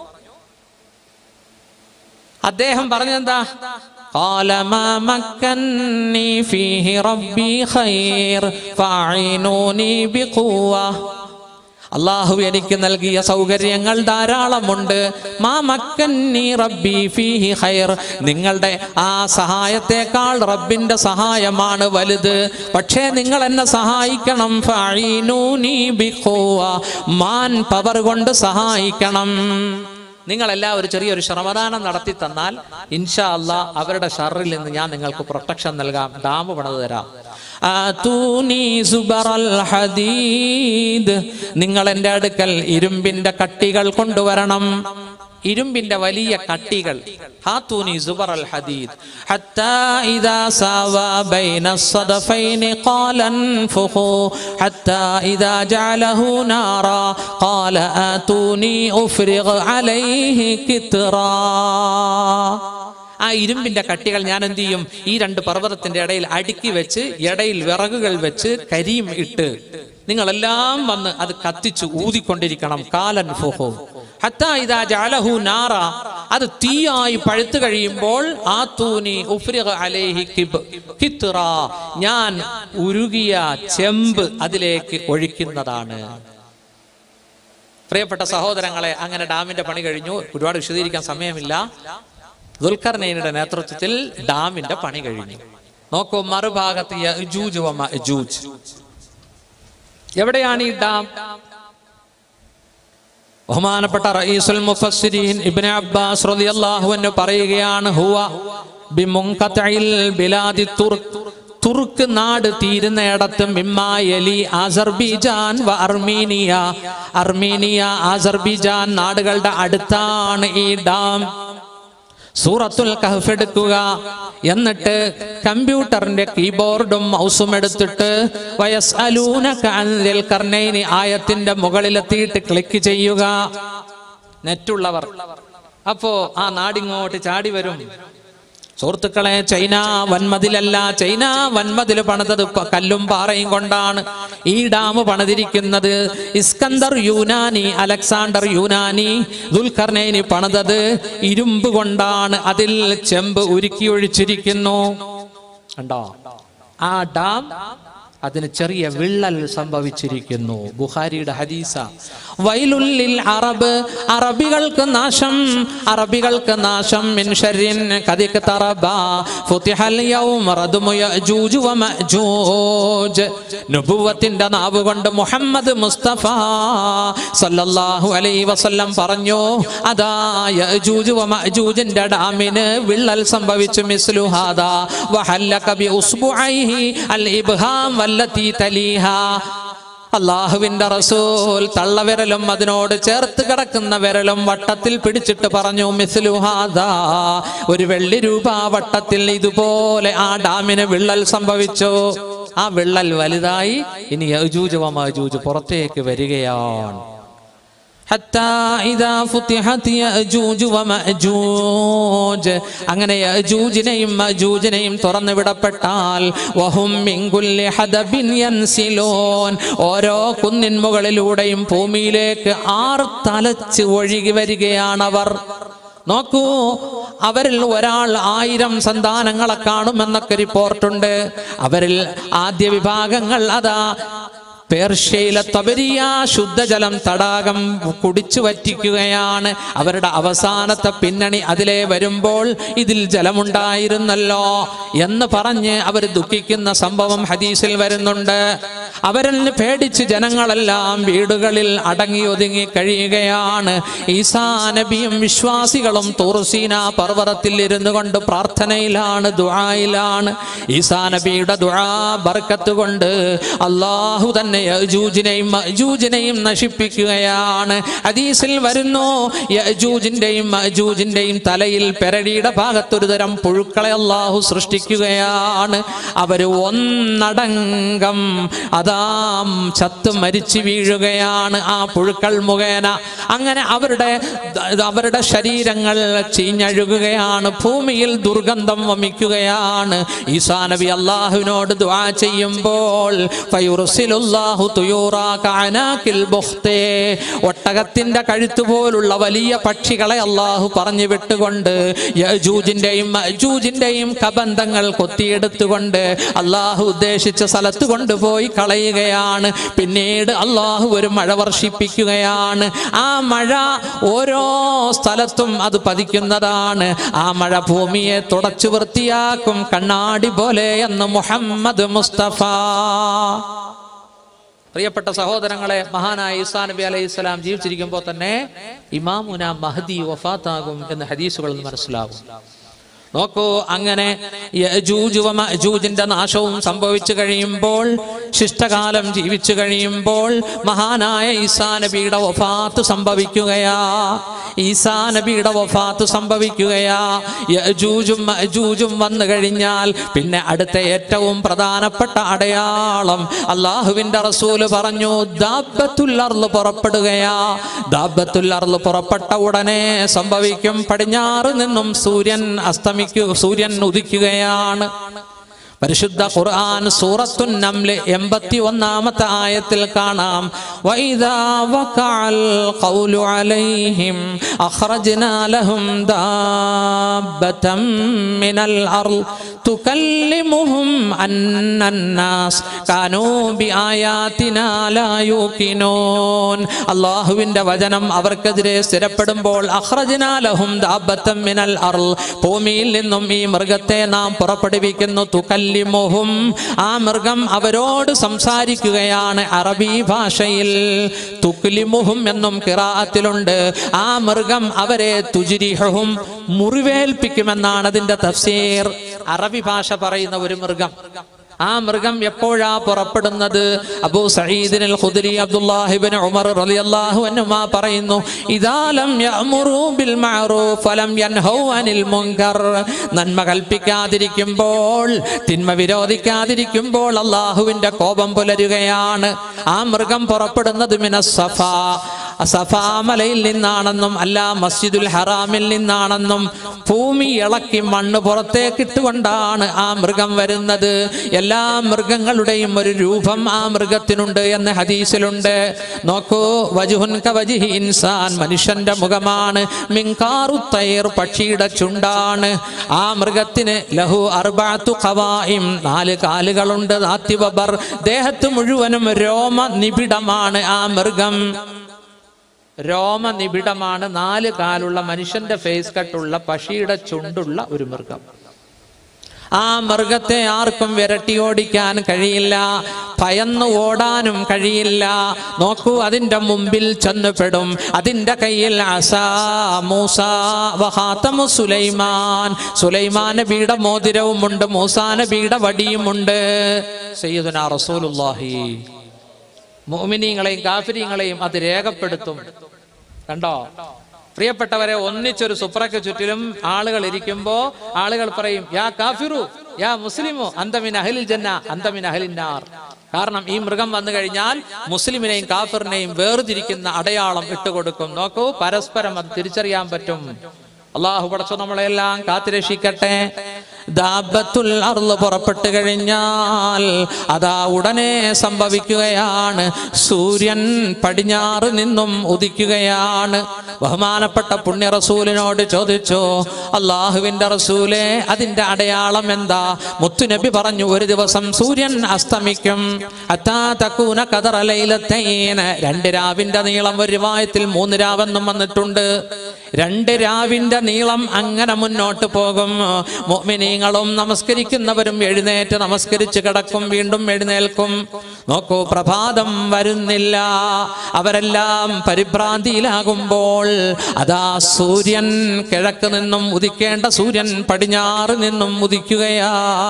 അദ്ദേഹം പറഞ്ഞെന്താ قال ما مكنني فيه ربي خير فاعينوني بقوة അള്ളാഹു എനിക്ക് നൽകിയ സൗകര്യങ്ങൾ ധാരാളമുണ്ട് മാ മക്കന്നി റബ്ബി ഫീഹി ഖൈർ നിങ്ങളുടെ ആ സഹായത്തെക്കാൾ റബ്ബിന്റെ സഹായമാണ് വലുത് പക്ഷേ നിങ്ങൾ എന്നെ സഹായിക്കണം ഫഅീനൂനി ബിഖുവ. മാൻ പവർ കൊണ്ട് സഹായിക്കണം നിങ്ങളെല്ലാം ഒരു ചെറിയൊരു ശ്രമദാനം നടത്തി തന്നാൽ ഇൻഷാ അല്ലാ അവരുടെ ഷറിൽ നിന്ന് ഞാൻ നിങ്ങൾക്ക് പ്രൊട്ടക്ഷൻ നൽകാം ഡാം പണിത് തരാം ആതൂനി സുബറൽ ഹദീദ് നിങ്ങൾ എൻ്റെ അടുക്കൽ ഇരുമ്പിന്റെ കട്ടികൾ കൊണ്ടുവരണം ഇരുമ്പിന്റെ വലിയ കട്ടികൾ ഹാത്തൂനി സുബർ അൽ ഹദീദ് ഹത്താ ഇദാ സാവാ ബൈന الصدفين قال انفخوا حتى إذا جعله نارا قال آتوني أفرغ عليه كترا ആ ഇരുമ്പിന്റെ കട്ടികൾ ഞാൻ എന്ത് ചെയ്യും ഈ രണ്ട് പർവ്വതത്തിന്റെ ഇടയിൽ അടുക്കി വെച്ച് ഇടയിൽ വിറകുകൾ വെച്ച് കരിയും ഇട്ട് നിങ്ങളെല്ലാം വന്ന് അത് കത്തിച്ച് ഊതിക്കൊണ്ടിരിക്കണം കാലൻ ഫുഹു ഹത്താ ഇദാ ജഅലഹു നാറ അത് തീയായി പഴുത്തു കഴിയുമ്പോൾ ആ തൂനി ഉഫ്രിഗ അലൈഹി കിബ് കിത്റ ഞാൻ ഉരുകിയ ചെമ്പ് അതിലേക്ക് ഒഴിക്കുന്നതാണ് പ്രിയപ്പെട്ട സഹോദരങ്ങളെ അങ്ങനെ ഡാമിന്റെ പണി കഴിഞ്ഞു ഒരുപാട് വിശദീകരിക്കാൻ സമയമില്ല ദുൽഖർനൈനിയുടെ നേതൃത്വത്തിൽ ഡാമിന്റെ പണി കഴിഞ്ഞു നോക്കൂ മറുഭാഗത്ത് യജൂജ് വ മഅജൂജ് എവിടെയാണ് ഈ ഡാം ബഹുമാനപ്പെട്ട റഈസുൽ മുഫസ്സിരീൻ ഇബ്നു അബ്ബാസ് റളിയല്ലാഹു അൻഹു പറയുകയാണ് ഹുവ ബിമുൻഖതഇൽ ബിലാദി തുർക്ക് തുർക്ക് നാട് തീരുന്നയിടത്ത് മിമ്മായലി അസർബിജാൻ വ അർമീനിയ അർമീനിയ അസർബിജാൻ നാടുകളുടെ അടുത്താണ് ഈ ഡാം സൂറത്തുൽ കഹഫ് എടുക്കുക എന്നിട്ട് കമ്പ്യൂട്ടറിന്റെ കീബോർഡും മൗസും എടുത്തിട്ട് വയസ്അലൂനക അനിൽ കർണൈനി ആയത്തിന്റെ മുകളിലെത്തിയിട്ട് ക്ലിക്ക് ചെയ്യുക നെറ്റുള്ളവർ അപ്പോ ആ നാടിങ്ങോട്ട് ചാടി വരും സുഹൃത്തുക്കളെ ചൈന വൻമതിലല്ല ചൈന വൻമതിൽ പണിതത് പ- കല്ലും പാറയും കൊണ്ടാണ് ഈ ഡാം പണിതിരിക്കുന്നത് ഇസ്കന്ദർ യൂനാനി അലക്സാണ്ടർ യൂനാനി ദുൽഖർനൈനി പണിതത് ഇരുമ്പ് കൊണ്ടാണ് അതിൽ ചെമ്പ് ഉരുക്കി ഒഴിച്ചിരിക്കുന്നു കണ്ടോ ആ ഡാം അതിന് ചെറിയ വിള്ളൽ സംഭവിച്ചിരിക്കുന്നു ബുഖാരിയുടെ ഹദീസ വൈലുല്ലിൽ അറബ് അറബികൾക്ക് നാശം അറബികൾക്ക് നാശം മിൻ ശർരിൻ കദിക് തറബ ഫുതിഹൽ യൗമ റദ്മു യഅജൂജ് വ മഅജൂജ് നബുവത്തിന്റെ നാവ് കൊണ്ട് മുഹമ്മദ് മുസ്തഫ സല്ലല്ലാഹു അലൈഹി വസല്ലം പറഞ്ഞു അതാ യഅജൂജ് വ മഅജൂജിന്റെ ഡാമിന് വിള്ളൽ സംഭവിച്ചു മിസ്ലു ഹാദാ വഹല്ലക ബി ഉസ്ബുഐഹി അൽ ഇബ്ഹാം വല്ലതി തലീഹ അള്ളാഹുവിന്റെ റസൂൽ തള്ളവിരലും അതിനോട് ചേർത്ത് കിടക്കുന്ന വിരലും വട്ടത്തിൽ പിടിച്ചിട്ട് പറഞ്ഞു മിസ്ലുഹാദാ ഒരു വെള്ളി രൂപ വട്ടത്തിൽ ഇതുപോലെ ആ ഡാമിന് വിള്ളൽ സംഭവിച്ചു ആ വിള്ളൽ വലുതായി ഇനി യജൂജ് വമജൂജ് പുറത്തേക്ക് വരികയാണ് حتى إذا فتحت يأجوج ومأجوج അങ്ങനെ യജൂജിനെയും മജൂജിനെയും തുറന്നു വിടപ്പെട്ടാൽ വഹും മിൻ കുല്ലി ഹദബിൻ യൻസിലൂൻ ഓരോ കുന്നിൻ മുകളിലൂടെയും ഭൂമിയിലേക്ക് ആർ തലച്ച് ഒഴുകി വരികയാണവർ നോക്കൂ അവരിൽ ഒരാൾ ആയിരം സന്താനങ്ങളെ കാണുമെന്നൊക്കെ റിപ്പോർട്ടുണ്ട് അവരിൽ ആദ്യ വിഭാഗങ്ങൾ അതാ പേർഷ്യയിലെ തബരിയ ശുദ്ധജലം തടാകം കുടിച്ചു വറ്റിക്കുകയാണ് അവരുടെ അവസാനത്തെ പിന്നണി അതിലെ വരുമ്പോൾ ഇതിൽ ജലമുണ്ടായിരുന്നല്ലോ എന്ന് പറഞ്ഞ് അവർ ദുഃഖിക്കുന്ന സംഭവം ഹദീസിൽ വരുന്നുണ്ട് അവരിൽ പേടിച്ച് ജനങ്ങളെല്ലാം വീടുകളിൽ അടങ്ങി ഒതുങ്ങി കഴിയുകയാണ് ഈസാ നബിയും വിശ്വാസികളും തൂർസീന പർവ്വതത്തിൽ ഇരുന്നു കൊണ്ട് പ്രാർത്ഥനയിലാണ് ദുആയിലാണ് ഈസാ നബിയുടെ ദുആ ബർക്കത്ത് കൊണ്ട് അള്ളാഹു തന്നെ യജൂജിനെയും മജൂജിനെയും നശിപ്പിക്കുകയാണ് ഹദീസിൽ വരുന്നു യജൂജിന്റെയും മജൂജിന്റെയും തലയിൽ പെരടിയുടെ ഭാഗത്തൊരു തരം പുഴുക്കളെ അള്ളാഹു സൃഷ്ടിക്കുകയാണ് അവര് ഒന്നടങ്കം അതാ ചത്ത് മരിച്ചു വീഴുകയാണ് ആ പുഴുക്കൾ മുഖേന അങ്ങനെ അവരുടെ അവരുടെ ശരീരങ്ങൾ ചീഞ്ഞഴുകുകയാണ് ഭൂമിയിൽ ദുർഗന്ധം വമിക്കുകയാണ് ഈസാ നബി അള്ളാഹുവിനോട് ദുആ ചെയ്യുമ്പോൾ ഫയുർസിലുല്ലാഹു തുയൂറാ കഅനാക്കിൽ ബുഖ്തേ ഒട്ടകത്തിന്റെ കഴുത്ത് പോലുള്ള വലിയ പക്ഷികളെ അള്ളാഹു പറഞ്ഞു വിട്ടുകൊണ്ട് യജൂജിന്റെയും മജൂജിന്റെയും കബന്ധങ്ങൾ കൊത്തിയെടുത്തുകൊണ്ട് അള്ളാഹു ഉദ്ദേശിച്ച സ്ഥലത്ത് കൊണ്ടുപോയി കളയുകയാണ് പിന്നീട് അള്ളാഹു ഒരു മഴ വർഷിപ്പിക്കുകയാണ് ആ മഴ ഓരോ സ്ഥലത്തും അത് പതിക്കുന്നതാണ് ആ മഴ ഭൂമിയെ തുടച്ചു വൃത്തിയാക്കും കണ്ണാടി പോലെ എന്ന് മുഹമ്മദ് മുസ്തഫ പ്രിയപ്പെട്ട സഹോദരങ്ങളെ മഹാനായ ഈസാ നബി അലൈഹി സ്വലാം ജീവിച്ചിരിക്കുമ്പോൾ തന്നെ ഇമാമുന മഹദി വഫാത്താകും എന്ന് ഹദീസുകളിൽ നിന്ന് മനസ്സിലാവും നോക്കൂ അങ്ങനെ യജൂജ് വ മഅജൂജിന്റെ നാശവും സംഭവിച്ചു കഴിയുമ്പോൾ ശിഷ്ടകാലം ജീവിച്ചു കഴിയുമ്പോൾ മഹാനായ ഈസാ നബിയുടെ വഫാത്ത് സംഭവിക്കുകയാ ഈസാ നബിയുടെ വഫാത്ത് സംഭവിക്കുകയാ യജൂജും മഅജൂജും വന്നു കഴിഞ്ഞാൽ പിന്നെ അടുത്ത ഏറ്റവും പ്രധാനപ്പെട്ട അടയാളം അള്ളാഹുവിന്റെ റസൂല് പറഞ്ഞു ദാബത്തുൽ അർള് പുറപ്പെടുകയാ ദാബത്തുൽ അർള് പുറപ്പെട്ട ഉടനെ സംഭവിക്കും പടിഞ്ഞാറ് നിന്നും സൂര്യൻ അസ്തമിക്കുക സൂര്യൻ ഉദിക്കുകയാണ് പരിശുദ്ധ ഖുർആൻ സൂറത്തുൻ നംല് എൺപത്തി ഒന്നാമത്തെ ആയത്തിൽ കാണാം വൈദാ വഖഅൽ ഖൗലു അലൈഹിം അഖ്റജ്നാ ലഹും ദാബതം മിനൽ അർള് തുകല്ലിമുഹും അന്നന്നാസ് കാനൂ ബിആയാതിനാ ലാ യൂഖിനൂൻ അല്ലാഹുവിന്റെ വചനം അവർക്കെതിരെ സ്ഥിരപ്പെടുമ്പോൾ അഖ്റജ്നാ ലഹും ദാബതം മിനൽ അർള് ഭൂമിയിൽ നിന്നും ഈ മൃഗത്തെ നാം പുറപ്പെടുവിക്കുന്നു തുകല്ലിമുഹും ആ മൃഗം അവരോട് സംസാരിക്കുകയാണ് അറബി ഭാഷയിൽ തുക്ലിമുഹും എന്നും കിറാഅത്തിലുണ്ട് ആ മൃഗം അവരെ തുജിരിഹും മുറിവേൽപ്പിക്കുമെന്നാണ് അതിന്റെ തഫ്സീർ അറബി ഭാഷ പറയുന്ന ഒരു മൃഗം ആ മൃഗം എപ്പോഴാ പുറപ്പെടുന്നത് അബൂ സഈദിൻ ഖുദരി അബ്ദുല്ലാഹിബിൻ ഉമർ റളിയല്ലാഹു അൻഹുമാ പറയുന്നു ഇദാലം യഅ്മുറു ബിൽ മഅറൂഫ് ഫലം യൻഹൗ അനിൽ മുൻകർ നന്മ കൽപ്പിക്കാതിരിക്കുമ്പോൾ തിന്മ വിരോധിക്കാതിരിക്കുമ്പോൾ അള്ളാഹുവിന്റെ കോപം പുലരുകയാണ് ആ മൃഗം പുറപ്പെടുന്നത് മിനസ് സഫാ സഫാ മലയിൽ നിന്നാണെന്നും അല്ല മസ്ജിദുൽ ഹറാമിൽ നിന്നാണെന്നും ഭൂമി ഇളക്കി മണ്ണ് പുറത്തേക്ക് ഇട്ടുകൊണ്ടാണ് ആ മൃഗം വരുന്നത് എല്ലാ മൃഗങ്ങളുടെയും ഒരു രൂപം ആ മൃഗത്തിനുണ്ട് എന്ന് ഹദീസിലുണ്ട് നോക്കൂ വജുഹുൻ കവജിഹി ഇൻസാൻ മനുഷ്യന്റെ മുഖമാണ് മിങ്കാറു തൈർ പക്ഷിയുടെ ചുണ്ടാണ് ആ മൃഗത്തിന് ലഹു അർബാത്തു ഖവായിം നാല് കാലുകളുണ്ട് ദാത്തിവബർ ദേഹത്ത് മുഴുവനും രോമ നിബിഡമാണ് ആ മൃഗം രോമനിബിഡമാണ് നാല് കാലുള്ള മനുഷ്യന്റെ ഫേസ് കട്ടുള്ള പശിയുടെ ചുണ്ടുള്ള ഒരു മൃഗം ആ മൃഗത്തെ ആർക്കും വിരട്ടി ഓടിക്കാൻ കഴിയില്ല ഭയന്ന് ഓടാനും കഴിയില്ല നോക്കൂ അതിന്റെ മുമ്പിൽ ചെന്നുപെടും അതിന്റെ കയ്യിൽ അസാ മൂസ വഹാത്തമു സുലൈമാൻ സുലൈമാൻ നബിയുടെ മോതിരവുമുണ്ട് മൂസാ നബിയുടെ വടിയുമുണ്ട് സയ്യിദുനാ റസൂലുള്ളാഹി മോമിനിയങ്ങളെയും കാഫിരിയങ്ങളെയും അത് രേഖപ്പെടുത്തും കണ്ടോ പ്രിയപ്പെട്ടവരെ ഒന്നിച്ചൊരു സുപ്രക്ക് ചുറ്റിലും ആളുകൾ ഇരിക്കുമ്പോ ആളുകൾ പറയും യാ കാഫിറു യാ മുസ്ലിമു അന്തമിൻ അഹലിൽ ജന്ന അന്തമിൻ അഹലിന്നാർ കാരണം ഈ മൃഗം വന്നു കഴിഞ്ഞാൽ മുസ്ലിമിനെയും കാഫിറിനെയും വേർതിരിക്കുന്ന അടയാളം ഇട്ടുകൊടുക്കും നോക്കൂ പരസ്പരം അത് തിരിച്ചറിയാൻ പറ്റും അള്ളാഹു പടച്ചു നമ്മളെല്ലാം കാത്തിരക്ഷിക്കട്ടെ ദാബത്തുൽ അർള് പുറപ്പെട്ടു കഴിഞ്ഞാൽ അതാ ഉടനെ സംഭവിക്കുകയാണ് സൂര്യൻ പടിഞ്ഞാറ് നിന്നും ഉദിക്കുകയാണ് ബഹുമാനപ്പെട്ട പുണ്യ റസൂലിനോട് ചോദിച്ചു അള്ളാഹുവിന്റെ റസൂലെ അതിന്റെ അടയാളം എന്താ മുത്തുനബി പറഞ്ഞു ഒരു ദിവസം സൂര്യൻ അസ്തമിക്കും അത്താ തക്കൂന കതറലയിലത്തേന് രണ്ട് രാവിന്റെ നീളം ഒരു വായത്തിൽ മൂന്ന് രാവെന്നും വന്നിട്ടുണ്ട് രണ്ട് രാവിന്റെ നീളം അങ്ങനെ മുന്നോട്ട് പോകും മോമിനീങ്ങളും നമസ്കരിക്കുന്നവരും എഴുന്നേറ്റ് നമസ്കരിച്ച് കിടക്കും വീണ്ടും എഴുന്നേൽക്കും നോക്കൂ പ്രഭാതം വരുന്നില്ല അവരെല്ലാം പരിഭ്രാന്തിയിലാകുമ്പോൾ അതാ സൂര്യൻ കിഴക്ക് നിന്നും ഉദിക്കേണ്ട സൂര്യൻ പടിഞ്ഞാറ് നിന്നും ഉദിക്കുകയാ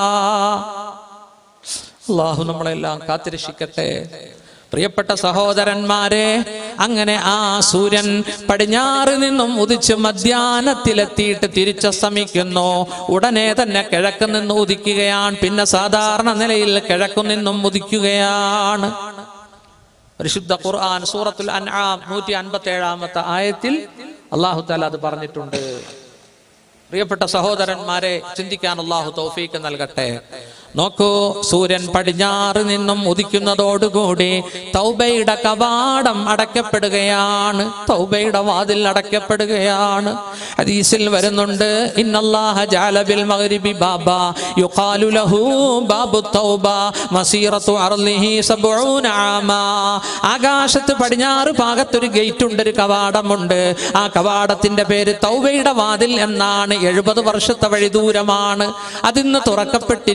അള്ളാഹു നമ്മളെല്ലാം കാത്തിരക്ഷിക്കട്ടെ പ്രിയപ്പെട്ട സഹോദരന്മാരെ അങ്ങനെ ആ സൂര്യൻ പടിഞ്ഞാറ് നിന്നും ഉദിച്ച് മധ്യാഹ്നത്തിലെത്തിയിട്ട് തിരിച്ചസ്തമിക്കുന്നു ഉടനെ തന്നെ കിഴക്ക് നിന്ന് ഉദിക്കുകയാണ് പിന്നെ സാധാരണ നിലയിൽ കിഴക്കു നിന്നും ഉദിക്കുകയാണ് പരിശുദ്ധ ഖുർആൻ സൂറത്തുൽ അൻആം നൂറ്റി അൻപത്തി ഏഴാമത്തെ ആയത്തിൽ അള്ളാഹു താല അത് പറഞ്ഞിട്ടുണ്ട് പ്രിയപ്പെട്ട സഹോദരന്മാരെ ചിന്തിക്കാൻ അള്ളാഹു തൗഫീക്ക് നൽകട്ടെ നോക്കൂ സൂര്യൻ പടിഞ്ഞാറ് നിന്നും ഉദിക്കുന്നതോടുകൂടി തൗബയുടെ കവാടം അടയ്ക്കപ്പെടുകയാണ് തൗബയുടെ വാതിൽ അടയ്ക്കപ്പെടുകയാണ് ഹദീസിൽ വരുന്നുണ്ട് ഇന്നല്ലാഹ ജാലബിൽ മഗ്രിബി ബാബ യുഖാലു ലഹു ബാബു തൗബ മസീറത്തു അർളിഹി സബ്ഊന ആമാ ആകാശത്ത് പടിഞ്ഞാറ് ഭാഗത്തൊരു ഗേറ്റ് ഉണ്ട് ഒരു കവാടമുണ്ട് ആ കവാടത്തിന്റെ പേര് തൗബയുടെ വാതിൽ എന്നാണ് എഴുപത് വർഷത്തെ വഴി ദൂരമാണ് അതിന്ന് തുറക്കപ്പെട്ടിരിക്കുകയാണ്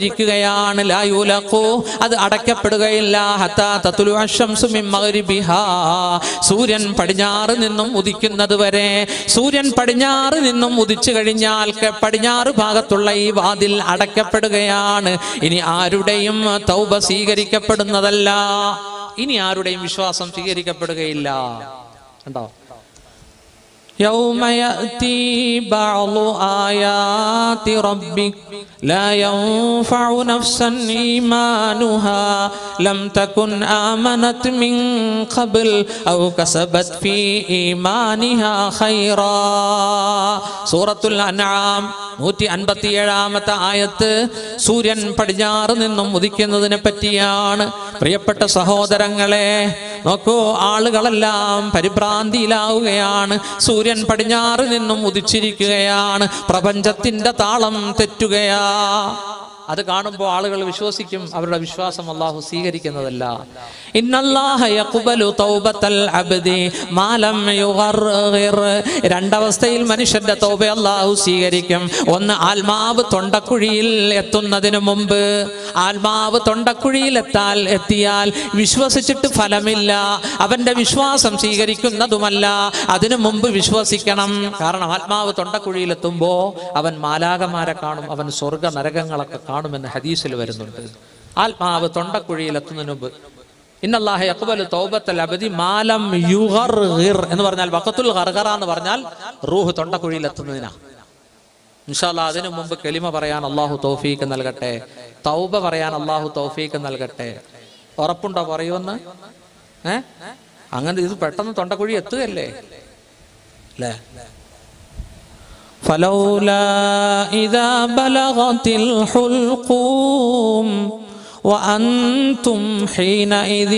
അടയ്ക്കുകയാണ് ലാ യുലഖു അത് അടയ്ക്കപ്പെടുകയില്ല ഹത്താ തത്ലു അശംസു മിൻ മഗ്രിബിഹാ സൂര്യൻ പടിഞ്ഞാറ് നിന്നും ഉദിക്കുന്നത് വരെ സൂര്യൻ പടിഞ്ഞാറ് നിന്നും ഉദിച്ചു കഴിഞ്ഞാൽ ക- പടിഞ്ഞാറ് ഭാഗത്തുള്ള ഈ വാതിൽ അടയ്ക്കപ്പെടുകയാണ് ഇനി ആരുടെയും തൗബ സ്വീകരിക്കപ്പെടുന്നതല്ല ഇനി ആരുടെയും വിശ്വാസം സ്വീകരിക്കപ്പെടുകയില്ല കണ്ടോ يوم يأتي بعض آيات ربك لا ينفع نفسا إيمانها لم تكن آمنت من قبل أو كسبت في إيمانها خيرا سورة الأنعام നൂറ്റി അൻപത്തി ഏഴാമത്തെ ആയത്ത് സൂര്യൻ പടിഞ്ഞാറ് നിന്നും ഉദിക്കുന്നതിനെ പറ്റിയാണ് പ്രിയപ്പെട്ട സഹോദരങ്ങളെ നോക്കൂ ആളുകളെല്ലാം പരിഭ്രാന്തിയിലാവുകയാണ് സൂര്യൻ പടിഞ്ഞാറ് നിന്നും ഉദിച്ചിരിക്കുകയാണ് പ്രപഞ്ചത്തിന്റെ താളം തെറ്റുകയാ അത് കാണുമ്പോൾ ആളുകൾ വിശ്വസിക്കും അവരുടെ വിശ്വാസം അള്ളാഹു സ്വീകരിക്കുന്നതല്ല ഇന്നല്ലാഹ യഖ്ബലു തൗബത്തൽ അബ്ദി മാലം യുഗർഗിർ രണ്ടവസ്ഥയിൽ മനുഷ്യന്റെ തൗബ അള്ളാഹു സ്വീകരിക്കും ഒന്ന് ആത്മാവ് തൊണ്ടക്കുഴിയിൽ എത്തുന്നതിന് മുമ്പ് ആത്മാവ് തൊണ്ടക്കുഴിയിൽ എത്താൽ എത്തിയാൽ വിശ്വസിച്ചിട്ട് ഫലമില്ല അവന്റെ വിശ്വാസം സ്വീകരിക്കുന്നതുമല്ല അതിനു മുമ്പ് വിശ്വസിക്കണം കാരണം ആത്മാവ് തൊണ്ടക്കുഴിയിൽ എത്തുമ്പോ അവൻ മാലാകമാരെ കാണും അവൻ സ്വർഗ നരകങ്ങളൊക്കെ കാണുമെന്ന് ഹദീസിൽ വരുന്നുണ്ട് ആത്മാവ് തൊണ്ടക്കുഴിയിൽ എത്തുന്നതിന് മുമ്പ് ഇന്നല്ലാഹ യഖ്ബലു തൗബത്തൽ അബദി മാലം യുഗർഗിർ എന്ന് പറഞ്ഞാൽ വഖത്തുൽ ഗർഗറ എന്ന് പറഞ്ഞാൽ റൂഹ് തൊണ്ടക്കുഴിയിൽ എത്തുന്നതിനാ ഇൻഷാല്ലാ അതിനു മുമ്പ് കെലിമ പറയാൻ അള്ളാഹു തൗഫീക്ക് നൽകട്ടെ തൗബ പറയാൻ അള്ളാഹു തൗഫീക്ക് നൽകട്ടെ ഉറപ്പുണ്ടോ പറയുമെന്ന് ഏ അങ്ങനെ ഇത് പെട്ടെന്ന് തൊണ്ടക്കുഴി എത്തുകയല്ലേ അല്ലേ فلولا إذا بلغت الحلقوم وأنتم حينئذ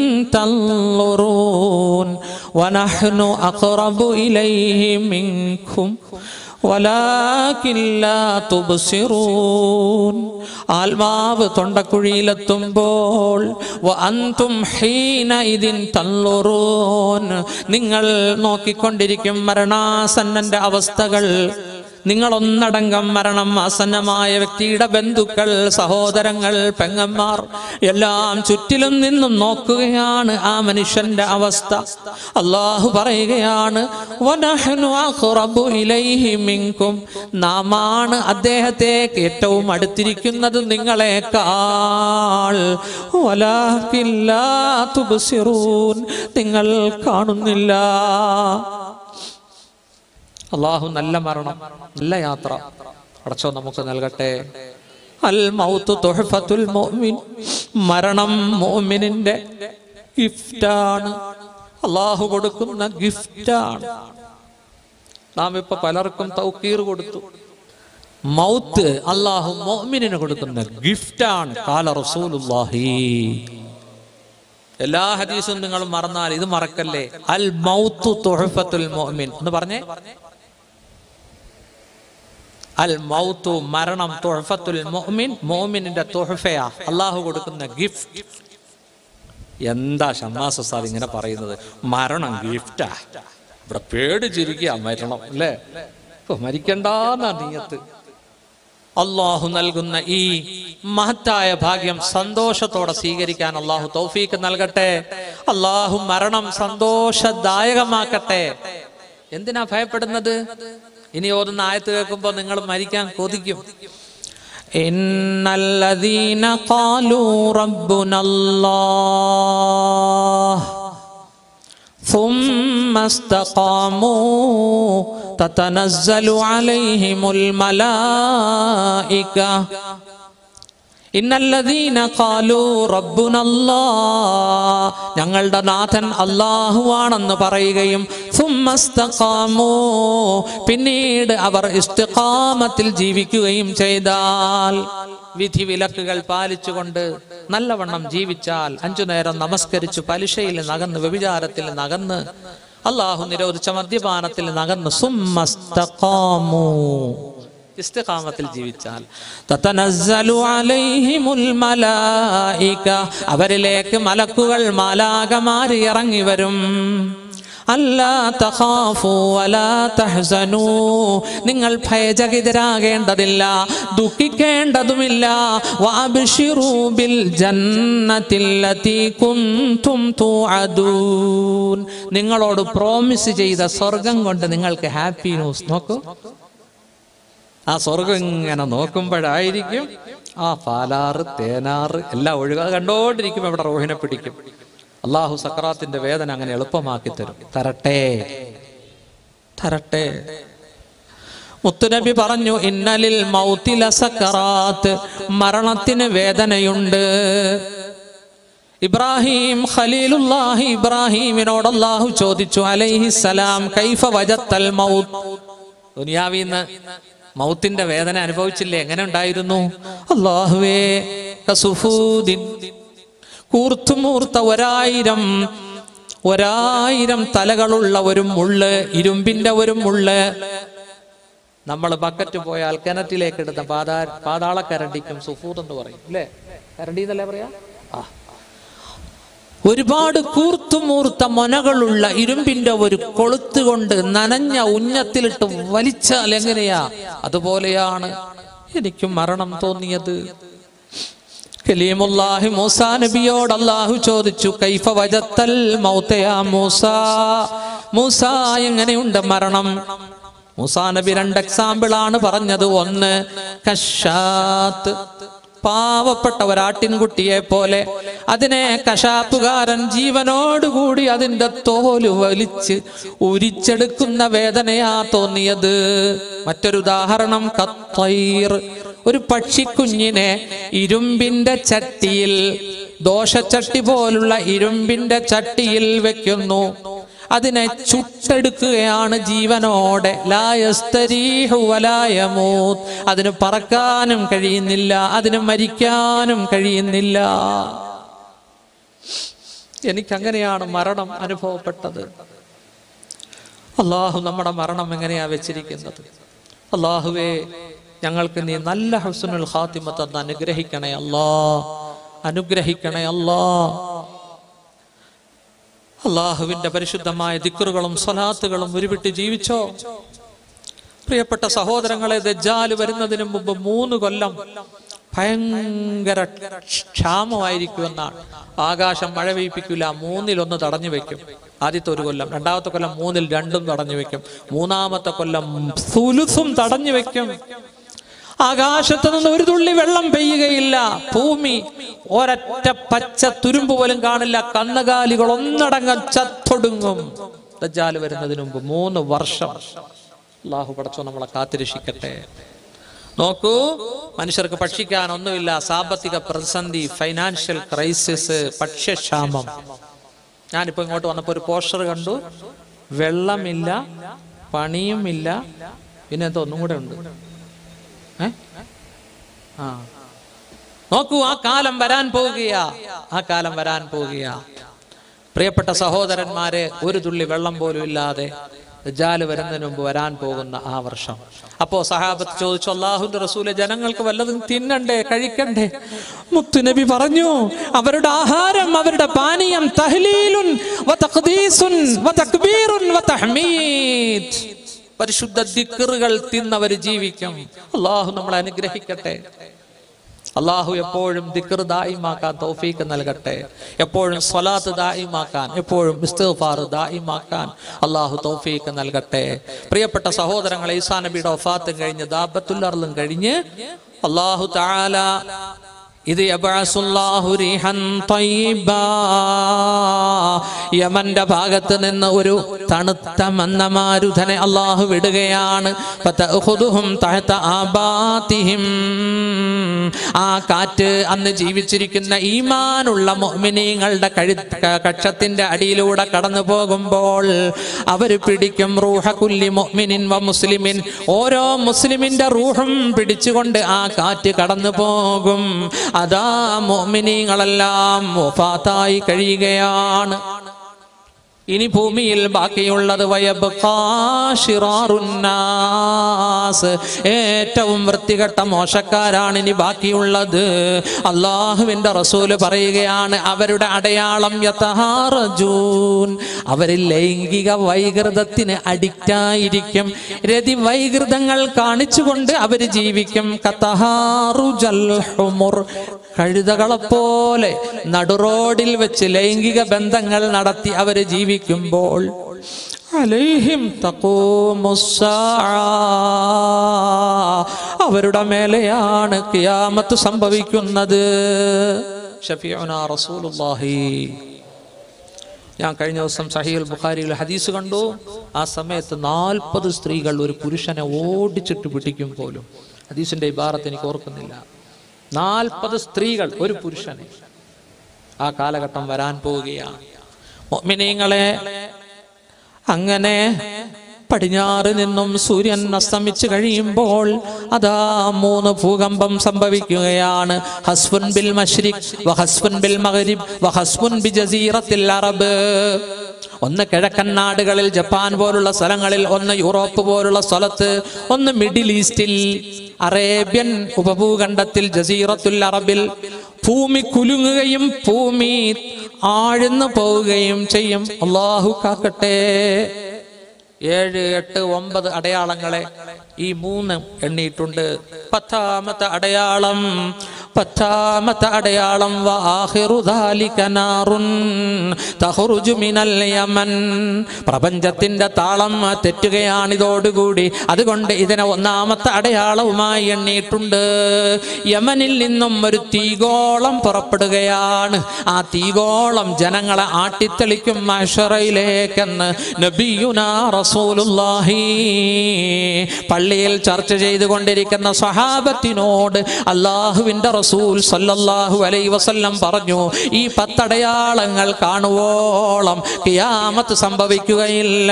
تنظرون ونحن أقرب إليه منكم ولكن لا تبصرون ആത്മാവ് തൊണ്ടക്കുഴിയിലെത്തുമ്പോൾ അന്തും ഹീന ഇതിൻ തല്ലുറൂൻ നിങ്ങൾ നോക്കിക്കൊണ്ടിരിക്കും മരണാസന്നന്റെ അവസ്ഥകൾ നിങ്ങളൊന്നടങ്കം മരണം ആസന്നമായ വ്യക്തിയുടെ ബന്ധുക്കൾ സഹോദരങ്ങൾ പെങ്ങന്മാർ എല്ലാം ചുറ്റിലും നിന്നും നോക്കുകയാണ് ആ മനുഷ്യന്റെ അവസ്ഥ അള്ളാഹു പറയുകയാണ് "വനഹ്നു അഖ്റബു ഇലൈഹി മിൻകും." നാമാണ് അദ്ദേഹത്തെ ഏറ്റവും അടുത്തിരിക്കുന്നത് നിങ്ങളെക്കാൾ വലാകിൻ ലാ തുബ്സിറൂൻ. നിങ്ങൾ കാണുന്നില്ല അള്ളാഹു നല്ല മരണം നല്ല യാത്ര അടച്ചോ നമുക്ക് നൽകട്ടെ അൽ മൗത്ത് തുഹഫത്തുൽ മുഅ്മിൻ മരണം മുഅ്മിനിന്റെ ഗിഫ്റ്റാണ് അള്ളാഹു കൊടുക്കുന്ന ഗിഫ്റ്റാണ് നാം ഇപ്പൊ പലർക്കും തൗക്കീർ കൊടുത്തു മൗത്ത് അള്ളാഹു മുഅ്മിനിന് കൊടുക്കുന്ന ഗിഫ്റ്റാണ് കാല റസൂലുള്ളാഹി എല്ലാ ഹദീസും നിങ്ങൾ മറന്നാൽ ഇത് മറക്കല്ലേ അൽ മൗത്തു തുഹഫത്തുൽ മുഅ്മിൻ എന്ന് പറഞ്ഞേ അൽ മൗത്തു മരണം തുഹഫത്തുൽ മുഅ്മിൻ മുഅ്മിനിന്റെ തുഹഫയാ അള്ളാഹു കൊടുക്കുന്ന ഗിഫ്റ്റ് എന്താ ഷമ്മാസ് ഉസ്താദ് ഇങ്ങനെ പറയുന്നത് മരണം ഗിഫ്റ്റാ ഇവിടെ പേടിച്ചിരിക്കുക മരണം അല്ലേ ഇപ്പൊ മരിക്കണ്ടെന്നാ നീയത്ത് അള്ളാഹു നൽകുന്ന ഈ മഹത്തായ ഭാഗ്യം സന്തോഷത്തോടെ സ്വീകരിക്കാൻ അള്ളാഹു തൗഫീക്ക് നൽകട്ടെ അള്ളാഹു മരണം സന്തോഷദായകമാക്കട്ടെ എന്തിനാ ഭയപ്പെടുന്നത് ഇനി ഓതുന്ന ആയത്ത് കേൾക്കുമ്പോൾ നിങ്ങൾ മരിക്കാൻ കൊതിക്കും ഇന്നല്ലദീന ഖാലൂ റബ്ബുനല്ലാഹ് ثم استقاموا تتنزل عليهم الملائكة إن الذين قالوا ربنا الله ഞങ്ങളുടെ നാഥൻ അള്ളാഹുവാണെന്ന് പറയുകയും ثم استقاموا പിന്നീട് അവർ ഇസ്തിഖാമത്തിൽ ജീവിക്കുകയും ചെയ്താൽ വിധി വിലക്കുകൾ പാലിച്ചുകൊണ്ട് നല്ലവണ്ണം ജീവിച്ചാൽ അഞ്ചു നേരം നമസ്കരിച്ചു പലിശയിൽ നകന്ന് വ്യഭിചാരത്തിൽ നകന്ന് അള്ളാഹു നിരോധിച്ച മദ്യപാനത്തിൽ നകന്ന് സുമ്മസ്തഖാമു ഇസ്തിഖാമത്തിൽ ജീവിച്ചാൽ തതനസ്സലു അലൈഹിമുൽ മലായിക അവരിലേക്ക് മലക്കുകൾ മാലാകമാര് ഇറങ്ങി വരും അല്ലാ തഖാഫു വലാ തഹ്സനൂ നിങ്ങൾ ഭയചകിതരാകേണ്ടതില്ല ദുഃഖിക്കേണ്ടതുമില്ല വഅബ്ശിറൂ ബിൽ ജന്നത്തില്ലതി കുൻതും തുഅദൂൻ നിങ്ങളോട് പ്രോമിസ് ചെയ്ത സ്വർഗം കൊണ്ട് നിങ്ങൾക്ക് ഹാപ്പി ന്യൂസ് നോക്കൂ ആ സ്വർഗം ഇങ്ങനെ നോക്കുമ്പോഴായിരിക്കും ആ പാലാറ് തേനാറ് എല്ലാം ഒഴുക അത് കണ്ടോണ്ടിരിക്കും അവിടെ റോഹിനെ പിടിക്കും അള്ളാഹു സക്രാത്തിന്റെ വേദന അങ്ങനെ എളുപ്പമാക്കി തരും തരട്ടെ തരട്ടെ മുത്തുനബി പറഞ്ഞു ഇന്നലിൽ മൗത്തില സക്കറാത്ത് മരണത്തിന് വേദനയുണ്ട് ഇബ്രാഹിം ഖലീലുല്ലാഹി ഇബ്രാഹിമിനോട് അല്ലാഹു ചോദിച്ചു അലൈഹിസ്സലാം കൈഫ വജത്തൽ മൗത്ത് ദുനിയാവിന്ന് മൗത്തിന്റെ വേദന അനുഭവിച്ചില്ലേ എങ്ങനെ ഉണ്ടായിരുന്നു അള്ളാഹുവേ കസുഫൂദിൻ കൂർത്തുമൂർത്ത ഒരായിരം ഒരായിരം തലകളുള്ള ഒരു മുള്ള് ഇരുമ്പിന്റെ ഒരു മുള്ള് നമ്മൾ ബക്കറ്റ് പോയാൽ കിണറ്റിലേക്ക് എടുത്ത പാതാ പാതാള കരണ്ടിക്കും സുഫൂദ് എന്ന് പറയും അല്ലേ കരണ്ടി എന്നല്ലേ പറയാ ആ ഒരുപാട് കൂർത്തുമൂർത്ത മൊനകളുള്ള ഇരുമ്പിന്റെ ഒരു കൊളുത്ത് കൊണ്ട് നനഞ്ഞ ഉഞ്ഞത്തിലിട്ട് വലിച്ചാൽ എങ്ങനെയാ അതുപോലെയാണ് എനിക്ക് മരണം തോന്നിയത് കലീമുല്ലാഹി മൂസാ നബിയോട് അല്ലാഹു ചോദിച്ചു കൈഫ വജത്തൽ മൗത്തയാ മൂസ മൂസ എങ്ങനെയുണ്ട് മരണം മൂസാ നബി രണ്ട് എക്സാമ്പിൾ ആണ് പറഞ്ഞത് ഒന്ന് കഷാത്ത് പാവപ്പെട്ട ഒരാട്ടിൻകുട്ടിയെ പോലെ അതിനെ കശാപ്പുകാരൻ ജീവനോടുകൂടി അതിന്റെ തോല് വലിച്ച് ഉരിച്ചെടുക്കുന്ന വേദനയാ തോന്നിയത് മറ്റൊരു ഉദാഹരണം കത്തൈർ ഒരു പക്ഷിക്കുഞ്ഞിനെ ഇരുമ്പിന്റെ ചട്ടിയിൽ ദോശച്ചട്ടി പോലുള്ള ഇരുമ്പിന്റെ ചട്ടിയിൽ വെക്കുന്നു അതിനെ ചുട്ടെടുക്കുകയാണ് ജീവനോടെ ലായസ്തരീഹു വലായമൂത്ത് അതിന് പറക്കാനും കഴിയുന്നില്ല അതിന് മരിക്കാനും കഴിയുന്നില്ല എനിക്കങ്ങനെയാണ് മരണം അനുഭവപ്പെട്ടത് അള്ളാഹു നമ്മുടെ മരണം എങ്ങനെയാ വെച്ചിരിക്കുന്നത് അള്ളാഹുവേ ഞങ്ങൾക്ക് നീ നല്ല ഹുസനുൽ ഖാത്തിമ തന്ന് അനുഗ്രഹിക്കണേ അല്ലാ അനുഗ്രഹിക്കണേ അല്ലാ അള്ളാഹുവിന്റെ പരിശുദ്ധമായ ദിക്കറുകളും സ്വലാത്തുകളും ഉരുവിട്ട് ജീവിച്ചോ പ്രിയപ്പെട്ട സഹോദരങ്ങളെ ദജ്ജാല് വരുന്നതിന് മുമ്പ് മൂന്ന് കൊല്ലം ഭയങ്കര ക്ഷാമമായിരിക്കുമെന്നാണ് ആകാശം മഴ പെയ്പ്പിക്കില്ല മൂന്നിലൊന്ന് തടഞ്ഞു വെക്കും ആദ്യത്തെ ഒരു കൊല്ലം രണ്ടാമത്തെ കൊല്ലം മൂന്നിൽ രണ്ടും തടഞ്ഞു വെക്കും മൂന്നാമത്തെ കൊല്ലം സുലുസും തടഞ്ഞു വെക്കും ആകാശത്ത് നിന്ന് ഒരു തുള്ളി വെള്ളം പെയ്യുകയില്ല ഭൂമി ഒരൊറ്റ പച്ച തുരുമ്പ് പോലും കാണില്ല കന്നുകാലികൾ ഒന്നടങ്കം ചത്തൊടുങ്ങും ദജ്ജാല് വരുന്നതിന് മുമ്പ് മൂന്ന് വർഷം അള്ളാഹു പടച്ചോ നമ്മളെ കാത്തിരക്ഷിക്കട്ടെ നോക്കൂ മനുഷ്യർക്ക് ഭക്ഷിക്കാൻ ഒന്നുമില്ല സാമ്പത്തിക പ്രതിസന്ധി ഫൈനാൻഷ്യൽ ക്രൈസിസ് ഭക്ഷ്യക്ഷാമം ഞാനിപ്പോ ഇങ്ങോട്ട് വന്നപ്പോ ഒരു പോസ്റ്റർ കണ്ടു വെള്ളമില്ല പണിയുമില്ല പിന്നെ എന്തോ ഒന്നും കൂടെ ഉണ്ട് ഏ? ആ നോക്കൂ ആ കാലം വരാൻ പോകുകയാ ആ കാലം വരാൻ പോകുകയാ പ്രിയപ്പെട്ട സഹോദരന്മാരെ ഒരു തുള്ളി വെള്ളം പോലും ഇല്ലാതെ ദജ്ജാല് വരുന്നതിന് മുമ്പ് വരാൻ പോകുന്ന ആ വർഷം അപ്പോ സഹാബത്ത് ചോദിച്ചു അള്ളാഹുന്റെ റസൂലെ ജനങ്ങൾക്ക് വല്ലതും തിന്നണ്ടേ കഴിക്കണ്ടേ മുത്തുനബി പറഞ്ഞു അവരുടെ ആഹാരം അവരുടെ പാനീയം തഹ്ലീലുൻ വ തഖ്ദീസുൻ വ തക്ബീറുൻ വ തഹ്മീദ് പരിശുദ്ധ ദിക്കറുകൾ തിന്നവർ ജീവിക്കും അള്ളാഹു നമ്മളെ അനുഗ്രഹിക്കട്ടെ അള്ളാഹു എപ്പോഴും ദിക്കർ ദായിമാക്കാൻ തൗഫീക്ക് നൽകട്ടെ എപ്പോഴും സ്വലാത്ത് ദായിമാക്കാൻ എപ്പോഴും ഇസ്തിഗ്ഫാർ ദായിമാക്കാൻ അള്ളാഹു തൗഫീക്ക് നൽകട്ടെ പ്രിയപ്പെട്ട സഹോദരങ്ങളെ ഈസാ നബിയുടെ ഒഫാത്തും കഴിഞ്ഞ് ദാബത്തുല്ലറിലും കഴിഞ്ഞ് അള്ളാഹു താല ഇത് യബഅസുല്ലാഹു റീഹൻ തയ്യിബാ. യമന്റെ ഭാഗത്ത് നിന്ന് ഒരു തണുത്ത മന്ദമാരുധനെ അള്ളാഹു വിടുകയാണ് ഫതഅഖുദുഹും തഹത ആബാതിഹിം. ആ കാറ്റ് അന്ന് ജീവിച്ചിരിക്കുന്ന ഈമാനുള്ള മുഅ്മിനീങ്ങളുടെ കഴു ക- കക്ഷത്തിന്റെ അടിയിലൂടെ കടന്നു പോകുമ്പോൾ അവര് പിടിക്കും റൂഹ കുല്ലി മുഅ്മിനിൻ വ മുസ്ലിമിൻ ഓരോ മുസ്ലിമിന്റെ റൂഹും പിടിച്ചുകൊണ്ട് ആ കാറ്റ് കടന്നു പോകും അതാ മുഅ്മിനീങ്ങളെല്ലാം വഫാത്തായി കഴിയുകയാണ് ഇനി ഭൂമിയിൽ ബാക്കിയുള്ളത് വയബ്ഖാ ശിറാറുന്നാസ്. ഏറ്റവും വൃത്തികെട്ട മോശക്കാരാണ് ഇനി ബാക്കിയുള്ളത് അള്ളാഹുവിന്റെ റസൂല് പറയുകയാണ് അവരുടെ അടയാളം യതഹാറജൂൻ അവരിൽ ലൈംഗിക വൈകൃതത്തിന് അഡിക്റ്റായിരിക്കും രതി വൈകൃതങ്ങൾ കാണിച്ചുകൊണ്ട് അവർ ജീവിക്കും കതഹാറുജൽ ഹുമുർ. കഴുതകളെപ്പോലെ നടുറോഡിൽ വെച്ച് ലൈംഗിക ബന്ധങ്ങൾ നടത്തി അവർ ജീവിക്കുമ്പോൾ അലൈഹിം തഖൂമുസ്സാഅ. അവരുടെ മേലെയാണ് കിയാമത്ത് സംഭവിക്കുന്നത് ഷഫീഉനാ റസൂലുള്ളാഹി ഞാൻ കഴിഞ്ഞ ദിവസം സഹീൽ ബുഖാരിയിൽ ഹദീസ് കണ്ടു ആ സമയത്ത് നാൽപ്പത് സ്ത്രീകൾ ഒരു പുരുഷനെ ഓടിച്ചിട്ട് പിടിക്കും പോലും ഹദീസിന്റെ ഇബാറത്ത് എനിക്ക് ഓർക്കുന്നില്ല നാൽപ്പത് സ്ത്രീകൾ ഒരു പുരുഷനെ ആ കാലഘട്ടം വരാൻ പോവുകയാണ് മുഅ്മിനീങ്ങളെ അങ്ങനെ പടിഞ്ഞാറ് നിന്നും സൂര്യൻ അസ്തമിച്ചു കഴിയുമ്പോൾ അതാ മൂന്ന് ഭൂകമ്പം സംഭവിക്കുകയാണ് ഹസ്ഫുൻ ബിൽ മഷ്രിഖ് വഹസ്ഫുൻ ബിൽ മഗ്രിബ് വഹസ്ഫുൻ ബി ജസീറത്തിൽ അറബ് ഒന്ന് കിഴക്കൻ നാടുകളിൽ ജപ്പാൻ പോലുള്ള സ്ഥലങ്ങളിൽ ഒന്ന് യൂറോപ്പ് പോലുള്ള സ്ഥലത്ത് ഒന്ന് മിഡിൽ ഈസ്റ്റിൽ അറേബ്യൻ ഉപഭൂഖണ്ഡത്തിൽ ജസീറത്തുൽ അറബിൽ ഭൂമി കുലുങ്ങുകയും ഭൂമി ആഴ്ന്നു പോവുകയും ചെയ്യും അള്ളാഹു കാക്കട്ടെ ഏഴ് എട്ട് ഒമ്പത് അടയാളങ്ങളെ ഈ മൂന്ന് എണ്ണിയിട്ടുണ്ട് പത്താമത്തെ അടയാളം പത്താമത്തെ അടയാളം വആഖിറു ദാലിക നാറുൻ തഖ്റുജു മിനൽ യമൻ പ്രപഞ്ചത്തിന്റെ താളം തെറ്റുകയാണ് ഇതോടുകൂടി അതുകൊണ്ട് ഇതിനെ ഒന്നാമത്തെ അടയാളവുമായി എണ്ണിയിട്ടുണ്ട് യമനിൽ നിന്നും ഒരു തീഗോളം പുറപ്പെടുകയാണ് ആ തീഗോളം ജനങ്ങളെ ആട്ടിത്തെളിക്കും മഷറയിലേക്കെന്ന് നബിയുനാ റസൂലുള്ളാഹി പള്ളിയിൽ ചർച്ച ചെയ്തുകൊണ്ടിരിക്കുന്ന സഹാബത്തിനോട് അള്ളാഹുവിന്റെ റസൂൽ സല്ലല്ലാഹു അലൈഹി വസല്ലം പറഞ്ഞു ഈ പത്തടയാളങ്ങൾ കാണുവോളം കിയാമത്ത് സംഭവിക്കുകയില്ല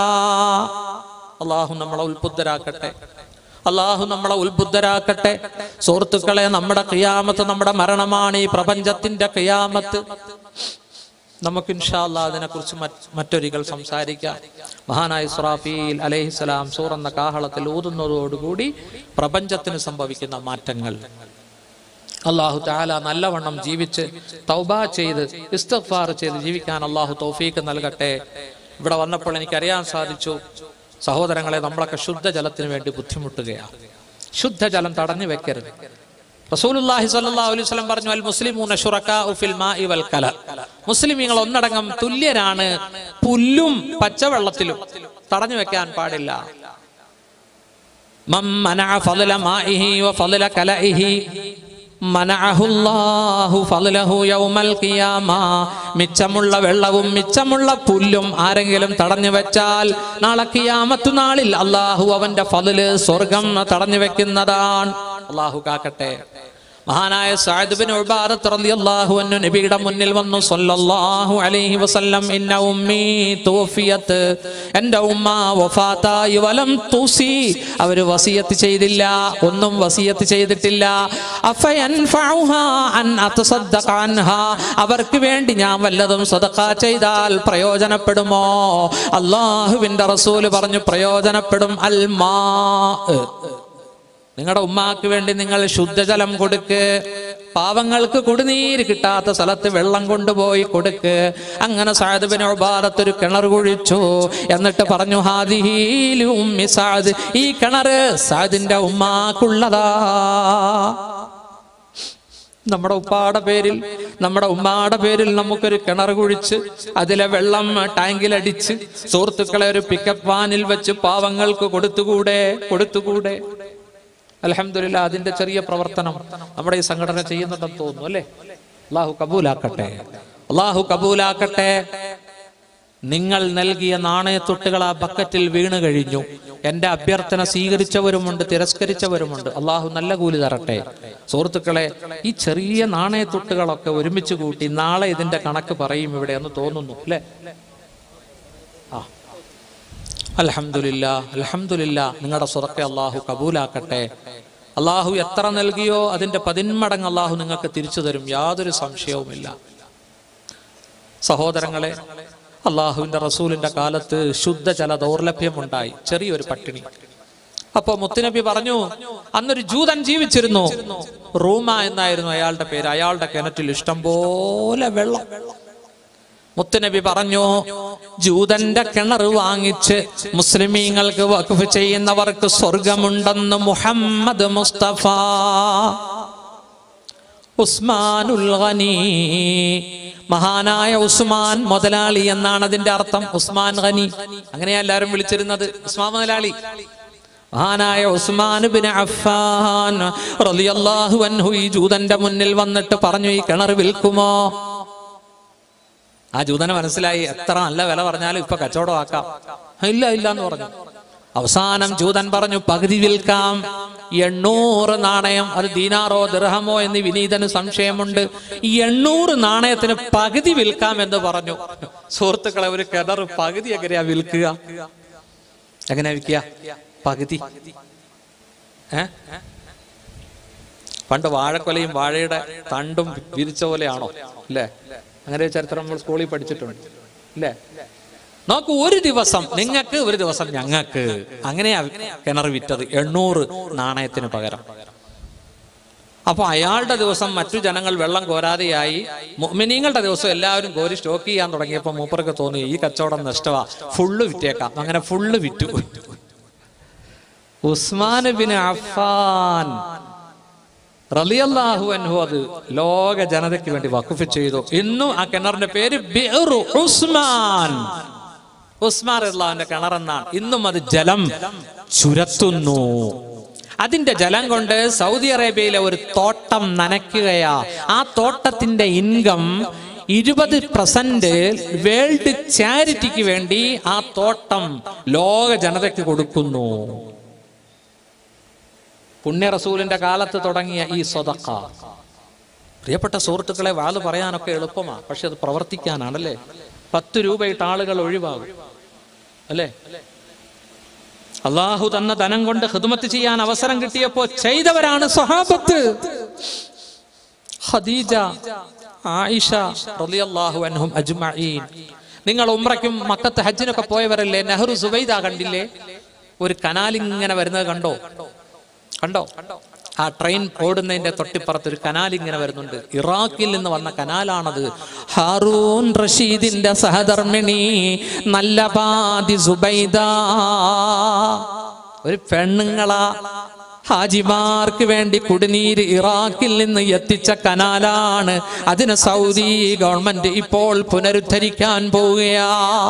അള്ളാഹു നമ്മളെ ഉത്ബുദ്ധരാക്കട്ടെ അള്ളാഹു നമ്മളെ ഉത്ബുദ്ധരാക്കട്ടെ സുഹൃത്തുക്കളെ നമ്മുടെ കിയാമത്ത് നമ്മുടെ മരണമാണ് ഈ പ്രപഞ്ചത്തിന്റെ കിയാമത്ത് നമുക്ക് ഇൻഷാല്ല അതിനെക്കുറിച്ച് മറ്റ് മറ്റൊരിക്കൽ സംസാരിക്കാം മഹാനായ സുറാഫീൽ അലൈഹിസ്സലാം സൂറന്ന കാഹളത്തിൽ ഊതുന്നതോടുകൂടി പ്രപഞ്ചത്തിന് സംഭവിക്കുന്ന മാറ്റങ്ങൾ അള്ളാഹു താല നല്ലവണ്ണം ജീവിച്ച് തൗബ ചെയ്ത് ഇസ്തഫാർ ചെയ്ത് ജീവിക്കാൻ അള്ളാഹു തൗഫീക്ക് നൽകട്ടെ ഇവിടെ വന്നപ്പോൾ എനിക്കറിയാൻ സാധിച്ചു സഹോദരങ്ങളെ നമ്മളൊക്കെ ശുദ്ധജലത്തിന് വേണ്ടി ബുദ്ധിമുട്ടുകയാണ് ശുദ്ധജലം തടഞ്ഞു വെക്കരുത് റസൂലുള്ളാഹി സ്വല്ലല്ലാഹു അലൈഹി വസല്ലം പറഞ്ഞു അൽ മുസ്ലിമൂന ശുറകാഉ ഫിൽ മാഇ വൽ കല മുസ്ലിമീങ്ങൾ ഒന്നടങ്കം തുല്യരാണ് പുല്ലും പച്ചവെള്ളത്തിലും തടഞ്ഞു വെക്കാൻ പാടില്ല മം മനഅ ഫളല മാഇഹി വ ഫളല കലഇഹി മനഅഹുല്ലാഹു ഫളലഹു യൗമൽ ഖിയാമ മിച്ചമുള്ള വെള്ളവും മിച്ചമുള്ള പുല്ലും ആരെങ്കിലും തടഞ്ഞു വെച്ചാൽ നാളെ ഖിയാമത്തു നാളിൽ അള്ളാഹു അവന്റെ ഫضല് സ്വർഗം തടഞ്ഞു വെക്കുന്നതാണ് അള്ളാഹു കാക്കട്ടെ മഹാനായ സഅദ് ബിൻ ഉബാദത്ത് റളിയല്ലാഹു അൻഹു നബിയുടെ മുന്നിൽ വന്നു സല്ലല്ലാഹു അലൈഹി വസല്ലം ഇന്ന ഉമ്മി തൂഫിയത് എൻ്റെ ഉമ്മ വഫാത്തായി വലം തൂസി അവര് വസിയത്ത് ചെയ്തില്ല ഒന്നും വസിയത്ത് ചെയ്തിട്ടില്ല അഫയൻഫഉഹാ അൻ അതസദ്ദഖ അൻഹാ അവർക്ക് വേണ്ടി ഞാൻ വല്ലതും സദഖ ചെയ്താൽ പ്രയോജനപ്പെടുമോ അള്ളാഹുവിന്റെ റസൂല് പറഞ്ഞു പ്രയോജനപ്പെടും അൽ മാ നിങ്ങളുടെ ഉമ്മാക്ക് വേണ്ടി നിങ്ങൾ ശുദ്ധജലം കൊടുക്ക് പാവങ്ങൾക്ക് കുടിനീര് കിട്ടാത്ത സ്ഥലത്ത് വെള്ളം കൊണ്ടുപോയി കൊടുക്ക് അങ്ങനെ സാധുവിന് ഒരു കിണർ കുഴിച്ചു എന്നിട്ട് പറഞ്ഞു ഹാദിഹീലി ഉമ്മി സാദ് ഈ കിണറ് സാദിന്റെ ഉമ്മാക്കുള്ളതാ നമ്മുടെ ഉപ്പാടെ പേരിൽ നമ്മുടെ ഉമ്മാടെ പേരിൽ നമുക്കൊരു കിണർ കുഴിച്ച് അതിലെ വെള്ളം ടാങ്കിലടിച്ച് സുഹൃത്തുക്കളെ ഒരു പിക്കപ്പ് വാനിൽ വെച്ച് പാവങ്ങൾക്ക് കൊടുത്തുകൂടെ കൊടുത്തുകൂടെ അലഹമില്ല അതിന്റെ ചെറിയ പ്രവർത്തനം നമ്മുടെ ഈ സംഘടന ചെയ്യുന്നുണ്ടെന്ന് തോന്നുന്നു അല്ലേ അള്ളാഹു കബൂലാക്കട്ടെ അള്ളാഹു കബൂലാക്കട്ടെ നിങ്ങൾ നൽകിയ നാണയത്തൊട്ടുകൾ ആ ബക്കറ്റിൽ വീണ് കഴിഞ്ഞു എന്റെ അഭ്യർത്ഥന സ്വീകരിച്ചവരുമുണ്ട് തിരസ്കരിച്ചവരുമുണ്ട് അള്ളാഹു നല്ല കൂലി തരട്ടെ സുഹൃത്തുക്കളെ ഈ ചെറിയ നാണയത്തൊട്ടുകളൊക്കെ ഒരുമിച്ച് കൂട്ടി നാളെ ഇതിന്റെ കണക്ക് പറയും ഇവിടെ എന്ന് തോന്നുന്നു അല്ലേ ആ അൽഹംദുലില്ലാ അൽഹംദുലില്ലാ നിങ്ങളുടെ സുറക്കെ അള്ളാഹു കബൂലാക്കട്ടെ അള്ളാഹു എത്ര നൽകിയോ അതിന്റെ പതിന്മടങ്ങ് അള്ളാഹു നിങ്ങൾക്ക് തിരിച്ചു തരും യാതൊരു സംശയവുമില്ല സഹോദരങ്ങളെ അള്ളാഹുവിന്റെ റസൂലിന്റെ കാലത്ത് ശുദ്ധജല ദൗർലഭ്യമുണ്ടായി ചെറിയൊരു പട്ടിണി അപ്പോ മുത്തുനബി പറഞ്ഞു അന്നൊരു ജൂതൻ ജീവിച്ചിരുന്നു റൂമ എന്നായിരുന്നു അയാളുടെ പേര് അയാളുടെ കിണറ്റിൽ ഇഷ്ടം പോലെ വെള്ളം മുത്തുനബി പറഞ്ഞു ജൂതന്റെ കിണർ വാങ്ങിച്ച് മുസ്ലിമീങ്ങൾക്ക് വഖഫ് ചെയ്യുന്നവർക്ക് സ്വർഗമുണ്ടെന്ന് മുഹമ്മദ് മുസ്തഫ ഉസ്മാനുൽ ഖനി മഹാനായ ഉസ്മാൻ മുതലാളി എന്നാണ് അതിന്റെ അർത്ഥം ഉസ്മാൻ ഖനി അങ്ങനെയാ എല്ലാവരും വിളിച്ചിരുന്നത് ഉസ്മാൻ മുതലാളി മഹാനായ ഉസ്മാൻ ബിൻ അഫ്ഫാൻ റളിയല്ലാഹു അൻഹു ഈ ജൂതന്റെ മുന്നിൽ വന്നിട്ട് പറഞ്ഞു ഈ കിണർ വിൽക്കുമോ ആ ജൂതന് മനസ്സിലായി എത്ര നല്ല വില പറഞ്ഞാലും ഇപ്പൊ കച്ചവടമാക്കാം ഇല്ല ഇല്ല എന്ന് പറഞ്ഞു അവസാനം ജൂതൻ പറഞ്ഞു പകുതി വിൽക്കാം എണ്ണൂറ് നാണയം അത് ദീനാറോ ദിർഹമോ എന്ന് വിനീതന് സംശയമുണ്ട് ഈ എണ്ണൂറ് നാണയത്തിന് പകുതി വിൽക്കാം എന്ന് പറഞ്ഞു സുഹൃത്തുക്കളെ ഒരു കിണർ പകുതി എങ്ങനെയാ വിൽക്കുക എങ്ങനെയാ വിൽക്കുക പകുതി ഏ പണ്ട് വാഴക്കൊലയും വാഴയുടെ തണ്ടും വിരിച്ച പോലെയാണോ അല്ലേ അങ്ങനെ ഒരു ചരിത്രം നമ്മൾ സ്കൂളിൽ പഠിച്ചിട്ടുണ്ട് അല്ലേ നോക്കൂ ഒരു ദിവസം നിങ്ങൾക്ക് ഒരു ദിവസം ഞങ്ങൾക്ക് അങ്ങനെയാ കിണർ വിറ്റത് എണ്ണൂറ് നാണയത്തിന് പകരം അപ്പൊ അയാളുടെ ദിവസം മറ്റു ജനങ്ങൾ വെള്ളം കോരാതെയായി മുഅ്മിനീങ്ങളുടെ ദിവസം എല്ലാവരും കോരി സ്റ്റോക്ക് ചെയ്യാൻ തുടങ്ങിയപ്പോൾ മൂപ്പർക്ക് തോന്നി ഈ കച്ചവടം നഷ്ടമാ ഫുള്ള് വിറ്റേക്കാം അങ്ങനെ ഫുള്ള് വിറ്റു ഉസ്മാൻ ബിൻ അഫാൻ റളിയല്ലാഹു അൻഹു അത് ലോക ജനതയ്ക്ക് വേണ്ടി വഖഫ് ചെയ്തു ഇന്നും ആ കിണറിന്റെ പേര് ബിഅ്റു ഉസ്മാൻ ഉസ്മാൻ റളിയല്ലാഹുവിന്റെ കിണറെന്നാണ് ഇന്നും അത് ജലം ചുരത്തുന്നു അതിന്റെ ജലം കൊണ്ട് സൗദി അറേബ്യയിലെ ഒരു തോട്ടം നനയ്ക്കുകയാ ആ തോട്ടത്തിന്റെ ഇൻകം ഇരുപത് പെർസെന്റ് വേൾഡ് ചാരിറ്റിക്ക് വേണ്ടി ആ തോട്ടം ലോക ജനതയ്ക്ക് കൊടുക്കുന്നു പുണ്യ റസൂലിന്റെ കാലത്ത് തുടങ്ങിയ ഈ സ്വതക്ക പ്രിയപ്പെട്ട സുഹൃത്തുക്കളെ വാത് പറയാനൊക്കെ എളുപ്പമാണ് പക്ഷെ അത് പ്രവർത്തിക്കാനാണല്ലേ പത്ത് രൂപയിട്ട് ആളുകൾ ഒഴിവാകും അല്ലേ അള്ളാഹു തന്ന ധനം കൊണ്ട് ഹിദ്മത്ത് ചെയ്യാൻ അവസരം കിട്ടിയപ്പോ ചെയ്തവരാണ് സ്വഹാബത്ത് ഖദീജ ആയിഷ റളിയല്ലാഹു അൻഹും അജ്മഈൻ നിങ്ങൾ ഉംറയ്ക്കും മക്കത്ത് ഹജ്ജിനൊക്കെ പോയവരല്ലേ നെഹ്റു സുബൈദ കണ്ടില്ലേ ഒരു കനാൽ ഇങ്ങനെ വരുന്നത് കണ്ടോ കണ്ടോ ആ ട്രെയിൻ ഓടുന്നതിന്റെ തൊട്ടിപ്പുറത്ത് ഒരു കനാൽ ഇങ്ങനെ വരുന്നുണ്ട് ഇറാഖിൽ നിന്ന് വന്ന കനാലാണത് ഹാറൂൻ റഷീദിന്റെ സഹധർമ്മിണി നല്ല പാതി സുബൈദ ഒരു പെണ്ണുങ്ങളാ ഹാജിമാർക്ക് വേണ്ടി കുടിനീര് ഇറാഖിൽ നിന്ന് എത്തിച്ച കനാലാണ് അതിന് സൗദി ഗവൺമെന്റ് ഇപ്പോൾ പുനരുദ്ധരിക്കാൻ പോവുകയാ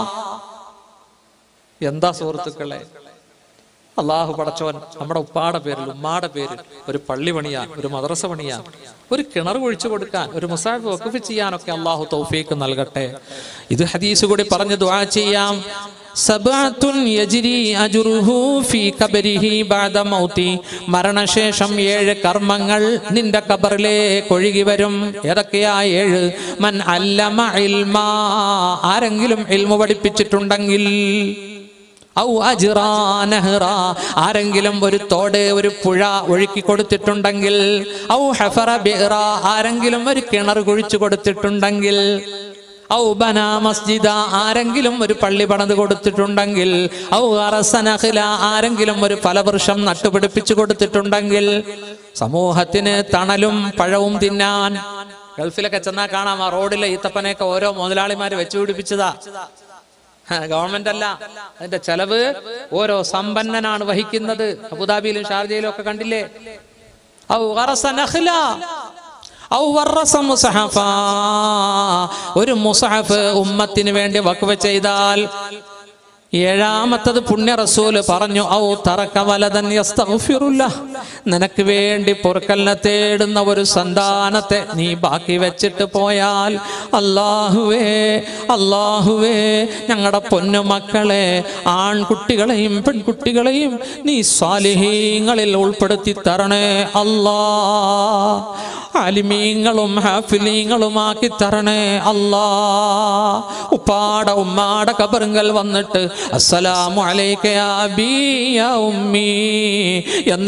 എന്താ സുഹൃത്തുക്കളെ അള്ളാഹു പടച്ചവൻ നമ്മുടെ ഉപ്പാടെ പേരിൽ ഉമ്മാടെ പേരിൽ ഒരു പള്ളി പണിയാൻ ഒരു മദ്രസ പണിയാൻ ഒരു കിണർ ഒഴിച്ചു കൊടുക്കാൻ ഒരു മുസാഫ് വഖഫ് ചെയ്യാനൊക്കെ അള്ളാഹു തൗഫീക്ക് നൽകട്ടെ ഇത് ഹദീസ് കൂടി പറഞ്ഞു ദുആ ചെയ്യാം സബഅത്തുൻ യജ്രി അജ്റുഹു ഫീ ഖബരിഹി ബഅദ മൗതി മരണശേഷം ഏഴ് കർമ്മങ്ങൾ നിന്റെ ഖബറിലേക്ക് ഒഴുകി വരും ഏതൊക്കെയാ ഏഴ് മൻ അല്ലമ ഇൽമാ ആരെങ്കിലും ഇൽമു പഠിപ്പിച്ചിട്ടുണ്ടെങ്കിൽ ഔ അജ്റാ നഹ്റ ആരെങ്കിലും ഒരു തോട് ഒരു പുഴ ഒഴുക്കി കൊടുത്തിട്ടുണ്ടെങ്കിൽ ഔ ഹഫറ ബിറ ആരെങ്കിലും ഒരു കിണർ കുഴിച്ചു കൊടുത്തിട്ടുണ്ടെങ്കിൽ ഔ ബന മസ്ജിദ ആരെങ്കിലും ഒരു പള്ളി പണിത് കൊടുത്തിട്ടുണ്ടെങ്കിൽ ഔ അറസനഖില ആരെങ്കിലും ഒരു ഫലവൃക്ഷം നട്ടുപിടിപ്പിച്ചു കൊടുത്തിട്ടുണ്ടെങ്കിൽ സമൂഹത്തിന് തണലും പഴവും തിന്നാൻ ഗൾഫിലൊക്കെ ചെന്നാൽ കാണാം ആ റോഡിലെ ഈത്തപ്പനെയൊക്കെ ഓരോ മുതലാളിമാര് വെച്ചു പിടിപ്പിച്ചതാ ഗവൺമെന്റ് അല്ല അതിന്റെ ചെലവ് ഓരോ സമ്പന്നനാണ് വഹിക്കുന്നത് അബുദാബിയിലും ഷാർജയിലും ഒക്കെ കണ്ടില്ലേ ഔ ഗറസ നഖ്ല. ഔ വറസ മുസഹഫ. ഒരു മുസഹഫ് ഉമ്മത്തിന് വേണ്ടി വഖഫ് ചെയ്താൽ ഏഴാമത്തത് പുണ്യ റസൂല് പറഞ്ഞു ഔ തറക്ക വലതൻ യസ്തഗ്ഫിറുല്ല. നിനക്ക് വേണ്ടി പൊറുക്കലിനെ തേടുന്ന ഒരു സന്താനത്തെ നീ ബാക്കി വെച്ചിട്ട് പോയാൽ അള്ളാഹുവേ അള്ളാഹുവേ ഞങ്ങളുടെ പൊന്നു മക്കളെ ആൺകുട്ടികളെയും പെൺകുട്ടികളെയും നീ സ്വാലിഹീങ്ങളിൽ ഉൾപ്പെടുത്തി തരണേ അല്ലാ അലിമീങ്ങളും ഹാഫിലീങ്ങളുമാക്കി തരണേ അല്ലാ ഉപ്പാട ഉമ്മാട കബറുങ്കൽ വന്നിട്ട് അസ്സലാമു അലൈക യാ അബീ യാ ഉമ്മീ എന്ന് സലാം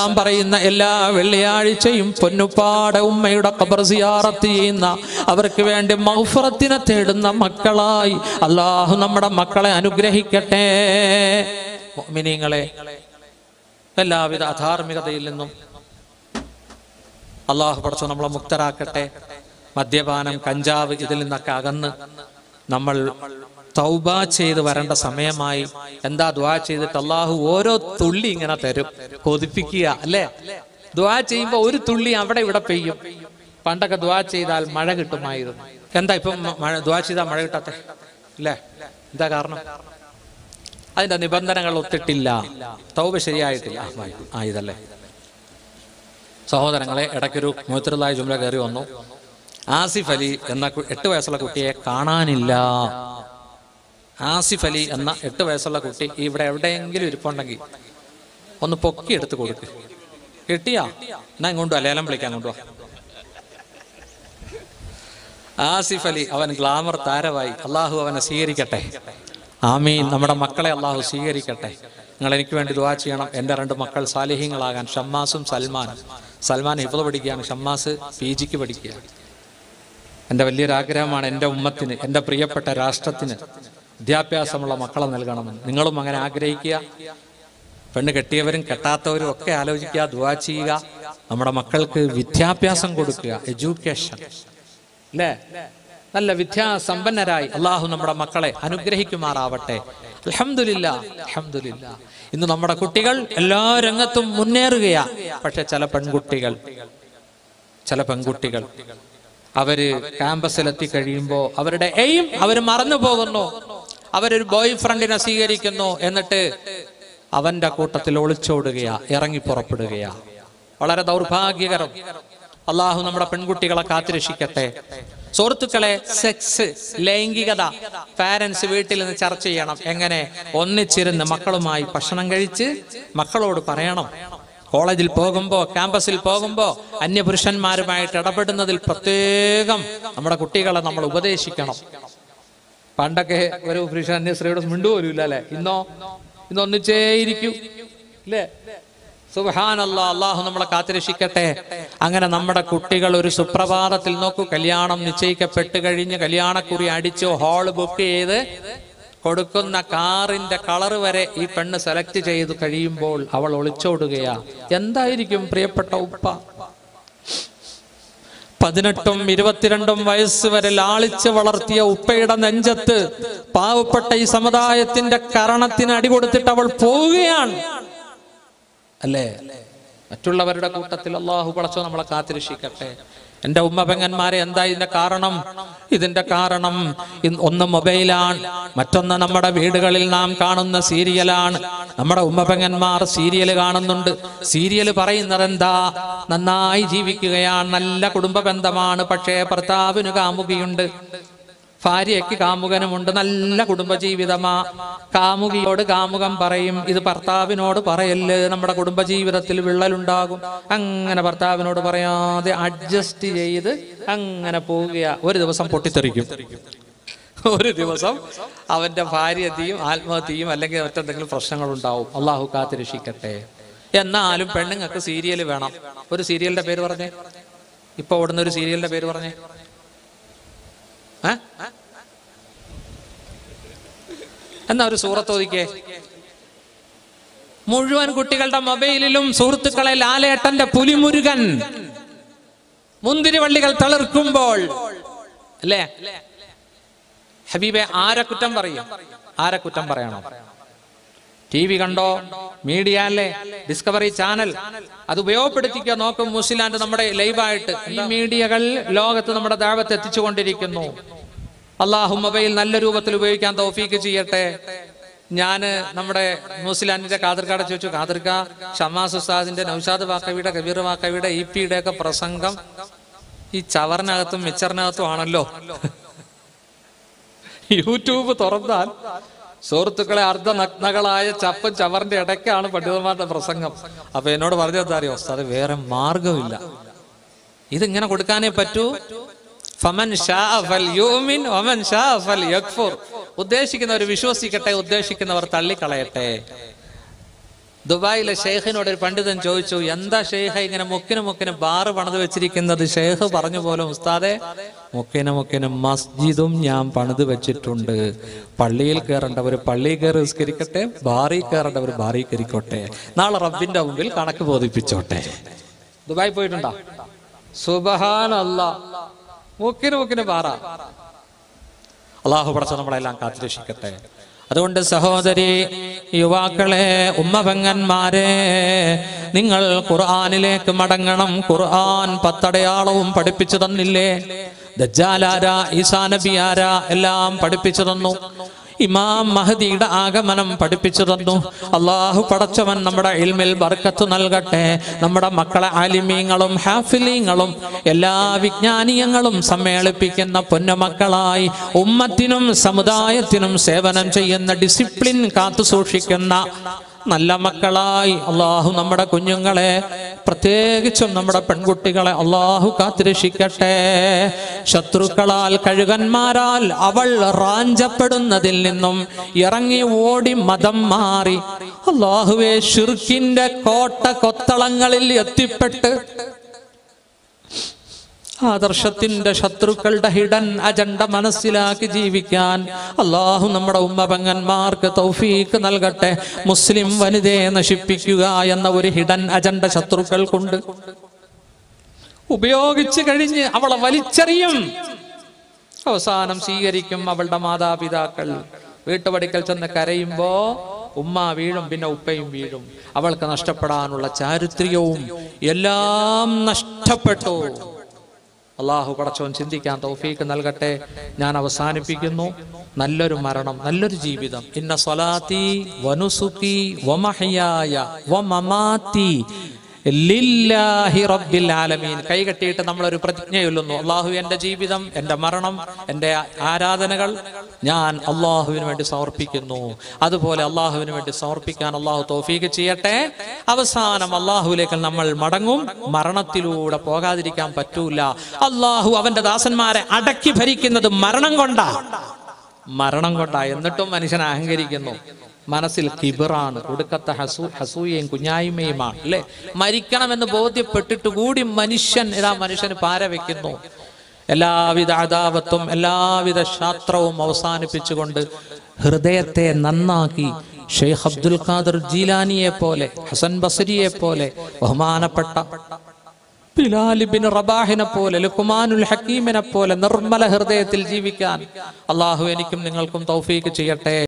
സലാം പറയുന്ന എല്ലാ വെള്ളിയാഴ്ചയും പൊന്നുപ്പാടെ ഉമ്മയുടെ ഖബർ സിയാറത്ത് ചെയ്യുന്ന അവർക്ക് വേണ്ടി മൗഫറത്തിനെ തേടുന്ന മക്കളായി അള്ളാഹു നമ്മുടെ മക്കളെ അനുഗ്രഹിക്കട്ടെ മിനിങ്ങളെ എല്ലാവിധ അധാർമികതയിൽ നിന്നും അള്ളാഹു പഠിച്ചു നമ്മളെ മുക്തരാക്കട്ടെ മദ്യപാനം കഞ്ചാവ് ഇതിൽ നിന്നൊക്കെ അകന്ന് നമ്മൾ തൗബ ചെയ്ത് വരേണ്ട സമയമായി എന്താ ദ്വാ ചെയ്തിട്ട് അള്ളാഹു ഓരോ തുള്ളി ഇങ്ങനെ തരും കൊതിപ്പിക്കുക അല്ലേ ദ്വാ ചെയ്യുമ്പോ ഒരു തുള്ളി അവിടെ ഇവിടെ പെയ്യും പണ്ടൊക്കെ ദ്വാ ചെയ്താൽ മഴ കിട്ടുമായിരുന്നു എന്താ ഇപ്പം മ- മഴ ദ്വാ ചെയ്താൽ മഴ കിട്ടാത്തെ അല്ലേ എന്താ കാരണം അതിന്റെ നിബന്ധനകൾ ഒത്തിട്ടില്ല തൗബ ശരിയായിട്ടില്ല ആ, വായി. ആ ഇതല്ലേ സഹോദരങ്ങളെ ഇടയ്ക്കൊരു മൂത്രലായ ജുംല കയറി വന്നു ആസിഫ് അലി എന്ന കു- എട്ട് വയസ്സുള്ള കുട്ടിയെ കാണാനില്ല ആസിഫ് അലി എന്ന എട്ട് വയസ്സുള്ള കുട്ടി ഇവിടെ എവിടെയെങ്കിലും ഇരിപ്പുണ്ടെങ്കിൽ ഒന്ന് പൊക്കി എടുത്ത് കൊടുക്ക് കിട്ടിയാ എന്നാ ഇങ്ങോട്ട് ലേലം വിളിക്കാൻ കൊണ്ടുവാ ആസിഫ് അലി അവൻ ഗ്ലാമർ താരമായി അള്ളാഹു അവനെ സ്വീകരിക്കട്ടെ ആമീൻ നമ്മുടെ മക്കളെ അള്ളാഹു സ്വീകരിക്കട്ടെ നിങ്ങൾ എനിക്ക് വേണ്ടി ദുവാ ചെയ്യണം എൻ്റെ രണ്ട് മക്കൾ സാലിഹ്യങ്ങളാകാൻ ഷമ്മാസും സൽമാനും സൽമാൻ ഹിഫ്ള് പഠിക്കുകയാണ് ഷമ്മാസ് പി ജിക്ക് പഠിക്കുക എൻ്റെ വലിയൊരു ആഗ്രഹമാണ് എൻ്റെ ഉമ്മത്തിന് എൻ്റെ പ്രിയപ്പെട്ട രാഷ്ട്രത്തിന് വിദ്യാഭ്യാസമുള്ള മക്കളെ നൽകണമെന്ന് നിങ്ങളും അങ്ങനെ ആഗ്രഹിക്കുക പെണ്ണ് കെട്ടിയവരും കെട്ടാത്തവരും ഒക്കെ ആലോചിക്കുക ദുവാ ചെയ്യുക നമ്മുടെ മക്കൾക്ക് വിദ്യാഭ്യാസം കൊടുക്കുക എഡ്യൂക്കേഷൻ അല്ലേ നല്ല വിദ്യാസമ്പന്നരായി അള്ളാഹു നമ്മുടെ മക്കളെ അനുഗ്രഹിക്കുമാറാവട്ടെ അൽഹംദുലില്ല അൽഹംദുലില്ല ഇന്ന് നമ്മുടെ കുട്ടികൾ എല്ലാ രംഗത്തും മുന്നേറുകയാ പക്ഷെ ചില പെൺകുട്ടികൾ ചില പെൺകുട്ടികൾ അവര് ക്യാമ്പസിലെത്തി കഴിയുമ്പോൾ അവരുടെ എയിം അവർ മറന്നു പോകുന്നു അവരൊരു ബോയ് ഫ്രണ്ടിനെ സ്വീകരിക്കുന്നു എന്നിട്ട് അവന്റെ കൂട്ടത്തിൽ ഒളിച്ചോടുകയാ ഇറങ്ങി പുറപ്പെടുകയാ വളരെ ദൗർഭാഗ്യകരം അള്ളാഹു നമ്മുടെ പെൺകുട്ടികളെ കാത്തുരക്ഷിക്കട്ടെ സുഹൃത്തുക്കളെ സെക്സ് ലൈംഗികത പാരന്റ്സ് വീട്ടിൽ നിന്ന് ചർച്ച ചെയ്യണം എങ്ങനെ ഒന്നിച്ചിരുന്ന് മക്കളുമായി ഭക്ഷണം കഴിച്ച് മക്കളോട് പറയണം കോളേജിൽ പോകുമ്പോ ക്യാമ്പസിൽ പോകുമ്പോ അന്യപുരുഷന്മാരുമായിട്ട് ഇടപെടുന്നതിൽ പ്രത്യേകം നമ്മുടെ കുട്ടികളെ നമ്മൾ ഉപദേശിക്കണം പണ്ടൊക്കെ ഒരു പുരുഷൻ അന്യ സ്ത്രീയോട് മിണ്ടുപോലും അല്ലെ ഇന്നോ ഇന്ന് ഒന്നിച്ചേയിരിക്കൂ അല്ലേ സുബാനല്ല അള്ളാഹു നമ്മളെ കാത്തിരക്ഷിക്കട്ടെ അങ്ങനെ നമ്മുടെ കുട്ടികൾ ഒരു സുപ്രഭാതത്തിൽ നോക്കൂ കല്യാണം നിശ്ചയിക്കപ്പെട്ട് കഴിഞ്ഞ് കല്യാണക്കുറി അടിച്ചു ഹാള് ബുക്ക് ചെയ്ത് കൊടുക്കുന്ന കാറിന്റെ കളർ വരെ ഈ പെണ്ണ് സെലക്ട് ചെയ്ത് കഴിയുമ്പോൾ അവൾ ഒളിച്ചോടുകയാ എന്തായിരിക്കും പ്രിയപ്പെട്ട ഉപ്പ പതിനെട്ടും ഇരുപത്തിരണ്ടും വയസ്സ് വരെ ലാളിച്ച് വളർത്തിയ ഉപ്പയുടെ നെഞ്ചത്ത് പാവപ്പെട്ട ഈ സമുദായത്തിന്റെ കരണത്തിന് അടികൊടുത്തിട്ട് അവൾ പോവുകയാണ് അല്ലേ മറ്റുള്ളവരുടെ കൂട്ടത്തിൽ അള്ളാഹു പടച്ചോ നമ്മളെ കാത്തിരക്ഷിക്കട്ടെ എന്റെ ഉമ്മ പെങ്ങന്മാരെ എന്താ ഇതിന്റെ കാരണം ഇതിന്റെ കാരണം ഇന്ന് ഒന്ന് മൊബൈലാണ് മറ്റൊന്ന് നമ്മുടെ വീടുകളിൽ നാം കാണുന്ന സീരിയലാണ് നമ്മുടെ ഉമ്മ പെങ്ങന്മാർ സീരിയൽ കാണുന്നുണ്ട് സീരിയൽ പറയുന്നത് എന്താ നന്നായി ജീവിക്കുകയാണ് നല്ല കുടുംബ ബന്ധമാണ് പക്ഷേ ഭർത്താവിന് കാമുകിയുണ്ട് ഭാര്യയ്ക്ക് കാമുകനുമുണ്ട് നല്ല കുടുംബജീവിതമാ കാമുകിയോട് കാമുകം പറയും ഇത് ഭർത്താവിനോട് പറയല്ല് നമ്മുടെ കുടുംബജീവിതത്തിൽ വിള്ളലുണ്ടാകും അങ്ങനെ ഭർത്താവിനോട് പറയാതെ അഡ്ജസ്റ്റ് ചെയ്ത് അങ്ങനെ പോവുക ഒരു ദിവസം പൊട്ടിത്തെറിക്കും ഒരു ദിവസം അവന്റെ ഭാര്യത്തെയും ആത്മഹത്യയും അല്ലെങ്കിൽ മറ്റെന്തെങ്കിലും പ്രശ്നങ്ങൾ ഉണ്ടാവും അള്ളാഹു കാത്തിരക്ഷിക്കട്ടെ എന്നാലും പെണ്ണുങ്ങൾക്ക് സീരിയൽ വേണം ഒരു സീരിയലിന്റെ പേര് പറഞ്ഞേ ഇപ്പൊ ഓടുന്ന ഒരു സീരിയലിന്റെ പേര് പറഞ്ഞേ ഏ? എന്നാ ഒരു സൂറത്ത് ഒതുക്കേ മുഴുവൻ കുട്ടികളുടെ മൊബൈലിലും സുഹൃത്തുക്കളെ ലാലേട്ടന്റെ പുലിമുരുകൻ മുന്തിരിവള്ളികൾ തളിർക്കുമ്പോൾ അല്ലേ ഹബീബെ ആരെ കുറ്റം പറയും ആരെ കുറ്റം പറയണം ടി വി കണ്ടോ മീഡിയ അല്ലേ ഡിസ്കവറി ചാനൽ അത് ഉപയോഗപ്പെടുത്തിക്കോ നോക്കും മുസ്ലാൻഡ് നമ്മുടെ ലൈവായിട്ട് ഈ മീഡിയകൾ ലോകത്ത് നമ്മുടെ ദാവത്ത് എത്തിച്ചുകൊണ്ടിരിക്കുന്നു അള്ളാഹു മൊബൈൽ നല്ല രൂപത്തിൽ ഉപയോഗിക്കാൻ തൗഫീക്ക് ചെയ്യട്ടെ ഞാന് നമ്മുടെ ന്യൂസിലാൻഡിന്റെ കാതിർക്കാടെ ചോദിച്ചു കാതിർക്ക ഷമാസ് ഉസ്താദിന്റെ നൌഷാദ് വാക്കവിയുടെ കബീർ വാക്കവിയുടെ ഇ പിയുടെ ഒക്കെ പ്രസംഗം ഈ ചവറിനകത്തും മിച്ചറിനകത്തും ആണല്ലോ യൂട്യൂബ് തുറന്നാൽ സുഹൃത്തുക്കളെ അർദ്ധനഗ്നകളായ ചപ്പും ചവറിന്റെ ഇടയ്ക്കാണ് പണ്ഡിതന്മാരുടെ പ്രസംഗം അപ്പൊ എന്നോട് പറഞ്ഞത് അറിയോ അത് വേറെ മാർഗമില്ല ഇതിങ്ങനെ കൊടുക്കാനേ പറ്റൂ ഫമൻ ഷാ ഫൽ യൂമിൻ വമൻ ഷാ ഫൽ യക്ഫുർ ഉദ്ദേശിക്കുന്നവർ വിശ്വസിക്കട്ടെ ഉദ്ദേശിക്കുന്നവർ തള്ളിക്കളയട്ടെ ദുബായിലെ ഷെയ്ഖിനോട് ഒരു പണ്ഡിതൻ ചോദിച്ചു എന്താ ഷെയ്ഖ ഇങ്ങനെ മുക്കിന് മുക്കിന് ബാറ് പണിത് വെച്ചിരിക്കുന്നത് ഷെയ്ഖ് പറഞ്ഞു പോലെ ഉസ്താദെ മുക്കിന് മുക്കിന് മസ്ജിദും ഞാൻ പണിത് വെച്ചിട്ടുണ്ട് പള്ളിയിൽ കയറേണ്ടവർ പള്ളിയിൽ കയറി നിസ്കരിക്കട്ടെ ബാറിൽ കയറേണ്ടവർ ബാറിൽ കയറിക്കോട്ടെ നാളെ റബ്ബിന്റെ മുമ്പിൽ കണക്ക് ബോധിപ്പിച്ചോട്ടെ ദുബായി പോയിട്ടുണ്ടോ സുബഹാനല്ല മുക്കിന് മുക്കിന് ബാറ അള്ളാഹു പടച്ച നമ്മളെല്ലാം കാത്തുരക്ഷിക്കട്ടെ അതുകൊണ്ട് സഹോദരി യുവാക്കളെ ഉമ്മപെങ്ങന്മാരെ നിങ്ങൾ ഖുർആാനിലേക്ക് മടങ്ങണം ഖുർആൻ പത്തടയാളവും പഠിപ്പിച്ചു തന്നില്ലേ ദജ്ജാലാര ഈസാ നബി ആര എല്ലാം പഠിപ്പിച്ചു തന്നു ഇമാം മഹദിയുടെ ആഗമനം പഠിപ്പിച്ചു തന്നു അള്ളാഹു പടച്ചവൻ നമ്മുടെ ഇൽമിൽ ബർക്കത്ത് നൽകട്ടെ നമ്മുടെ മക്കളെ ആലിമീങ്ങളും ഹാഫിലീങ്ങളും എല്ലാ വിജ്ഞാനീയങ്ങളും സമ്മേളിപ്പിക്കുന്ന പൊന്നുമക്കളായി ഉമ്മത്തിനും സമുദായത്തിനും സേവനം ചെയ്യുന്ന ഡിസിപ്ലിൻ കാത്തു സൂക്ഷിക്കുന്ന നല്ല മക്കളായി അള്ളാഹു നമ്മുടെ കുഞ്ഞുങ്ങളെ പ്രത്യേകിച്ചും നമ്മുടെ പെൺകുട്ടികളെ അള്ളാഹു കാത്തിരക്ഷിക്കട്ടെ ശത്രുക്കളാൽ കഴുകന്മാരാൽ അവൾ റാഞ്ചപ്പെടുന്നതിൽ നിന്നും ഇറങ്ങി ഓടി മതം മാറി അള്ളാഹുവെ ഷിർക്കിന്റെ കോട്ട കൊത്തളങ്ങളിൽ എത്തിപ്പെട്ട് ആദർശത്തിന്റെ ശത്രുക്കളുടെ ഹിഡൻ അജണ്ട മനസ്സിലാക്കി ജീവിക്കാൻ അള്ളാഹു നമ്മുടെ ഉമ്മപങ്ങന്മാർക്ക് തൗഫീക്ക് നൽകട്ടെ മുസ്ലിം വനിതയെ നശിപ്പിക്കുക എന്ന ഒരു ഹിഡൻ അജണ്ട ശത്രുക്കൾക്കുണ്ട് ഉപയോഗിച്ചു കഴിഞ്ഞ് അവളെ വലിച്ചെറിയും അവസാനം സ്വീകരിക്കും അവളുടെ മാതാപിതാക്കൾ വീട്ടുപടിക്കൽ ചെന്ന് കരയുമ്പോ ഉമ്മ വീഴും പിന്നെ ഉപ്പയും വീഴും അവൾക്ക് നഷ്ടപ്പെടാനുള്ള ചാരിത്ര്യവും എല്ലാം നഷ്ടപ്പെട്ടു അള്ളാഹു പടച്ചോൻ ചിന്തിക്കാൻ തൗഫീക്ക് നൽകട്ടെ ഞാൻ അവസാനിപ്പിക്കുന്നു നല്ലൊരു മരണം നല്ലൊരു ജീവിതം ഇന്ന സ്വലാത്തി വനുസുക്കി വമഹയായ വമമാത്തി ലില്ലാഹി റബ്ബിൽ ആലമീൻ കൈകെട്ടിയിട്ട് നമ്മളൊരു പ്രതിജ്ഞ ചൊല്ലുന്നു അള്ളാഹു എൻ്റെ ജീവിതം എൻ്റെ മരണം എൻ്റെ ആരാധനകൾ ഞാൻ അള്ളാഹുവിന് വേണ്ടി സമർപ്പിക്കുന്നു അതുപോലെ അള്ളാഹുവിന് വേണ്ടി സമർപ്പിക്കാൻ അള്ളാഹു തോഫീക്ക് ചെയ്യട്ടെ അവസാനം അള്ളാഹുവിലേക്ക് നമ്മൾ മടങ്ങും മരണത്തിലൂടെ പോകാതിരിക്കാൻ പറ്റൂല അള്ളാഹു അവന്റെ ദാസന്മാരെ അടക്കി ഭരിക്കുന്നത് മരണം കൊണ്ടാ മരണം കൊണ്ടാ എന്നിട്ടും മനുഷ്യൻ അഹങ്കരിക്കുന്നു മനസ്സിൽ കിബിറാണ് ഒടുക്കത്തെ ഹസൂ ഹസൂയയും കുഞ്ഞായ്മയുമാണ് അല്ലെ മരിക്കണമെന്ന് ബോധ്യപ്പെട്ടിട്ട് കൂടി മനുഷ്യൻ ഇതാ മനുഷ്യന് പാര വെക്കുന്നു എല്ലാവിധ അതാപത്തും എല്ലാവിധ ശാസ്ത്രവും അവസാനിപ്പിച്ചുകൊണ്ട് ഹൃദയത്തെ നന്നാക്കി ഷെയ്ഖ് അബ്ദുൽ ഖാദർ ജീലാനിയെ പോലെ ഹസൻ ബസരിയെ പോലെ ബഹുമാനപ്പെട്ട ബിലാലിബിൻ റബാഹിനെ പോലെ ലുക്കുമാനുൽ ഹക്കീമിനെ പോലെ നിർമ്മല ഹൃദയത്തിൽ ജീവിക്കാൻ അള്ളാഹു എനിക്കും നിങ്ങൾക്കും തൗഫീക്ക് ചെയ്യട്ടെ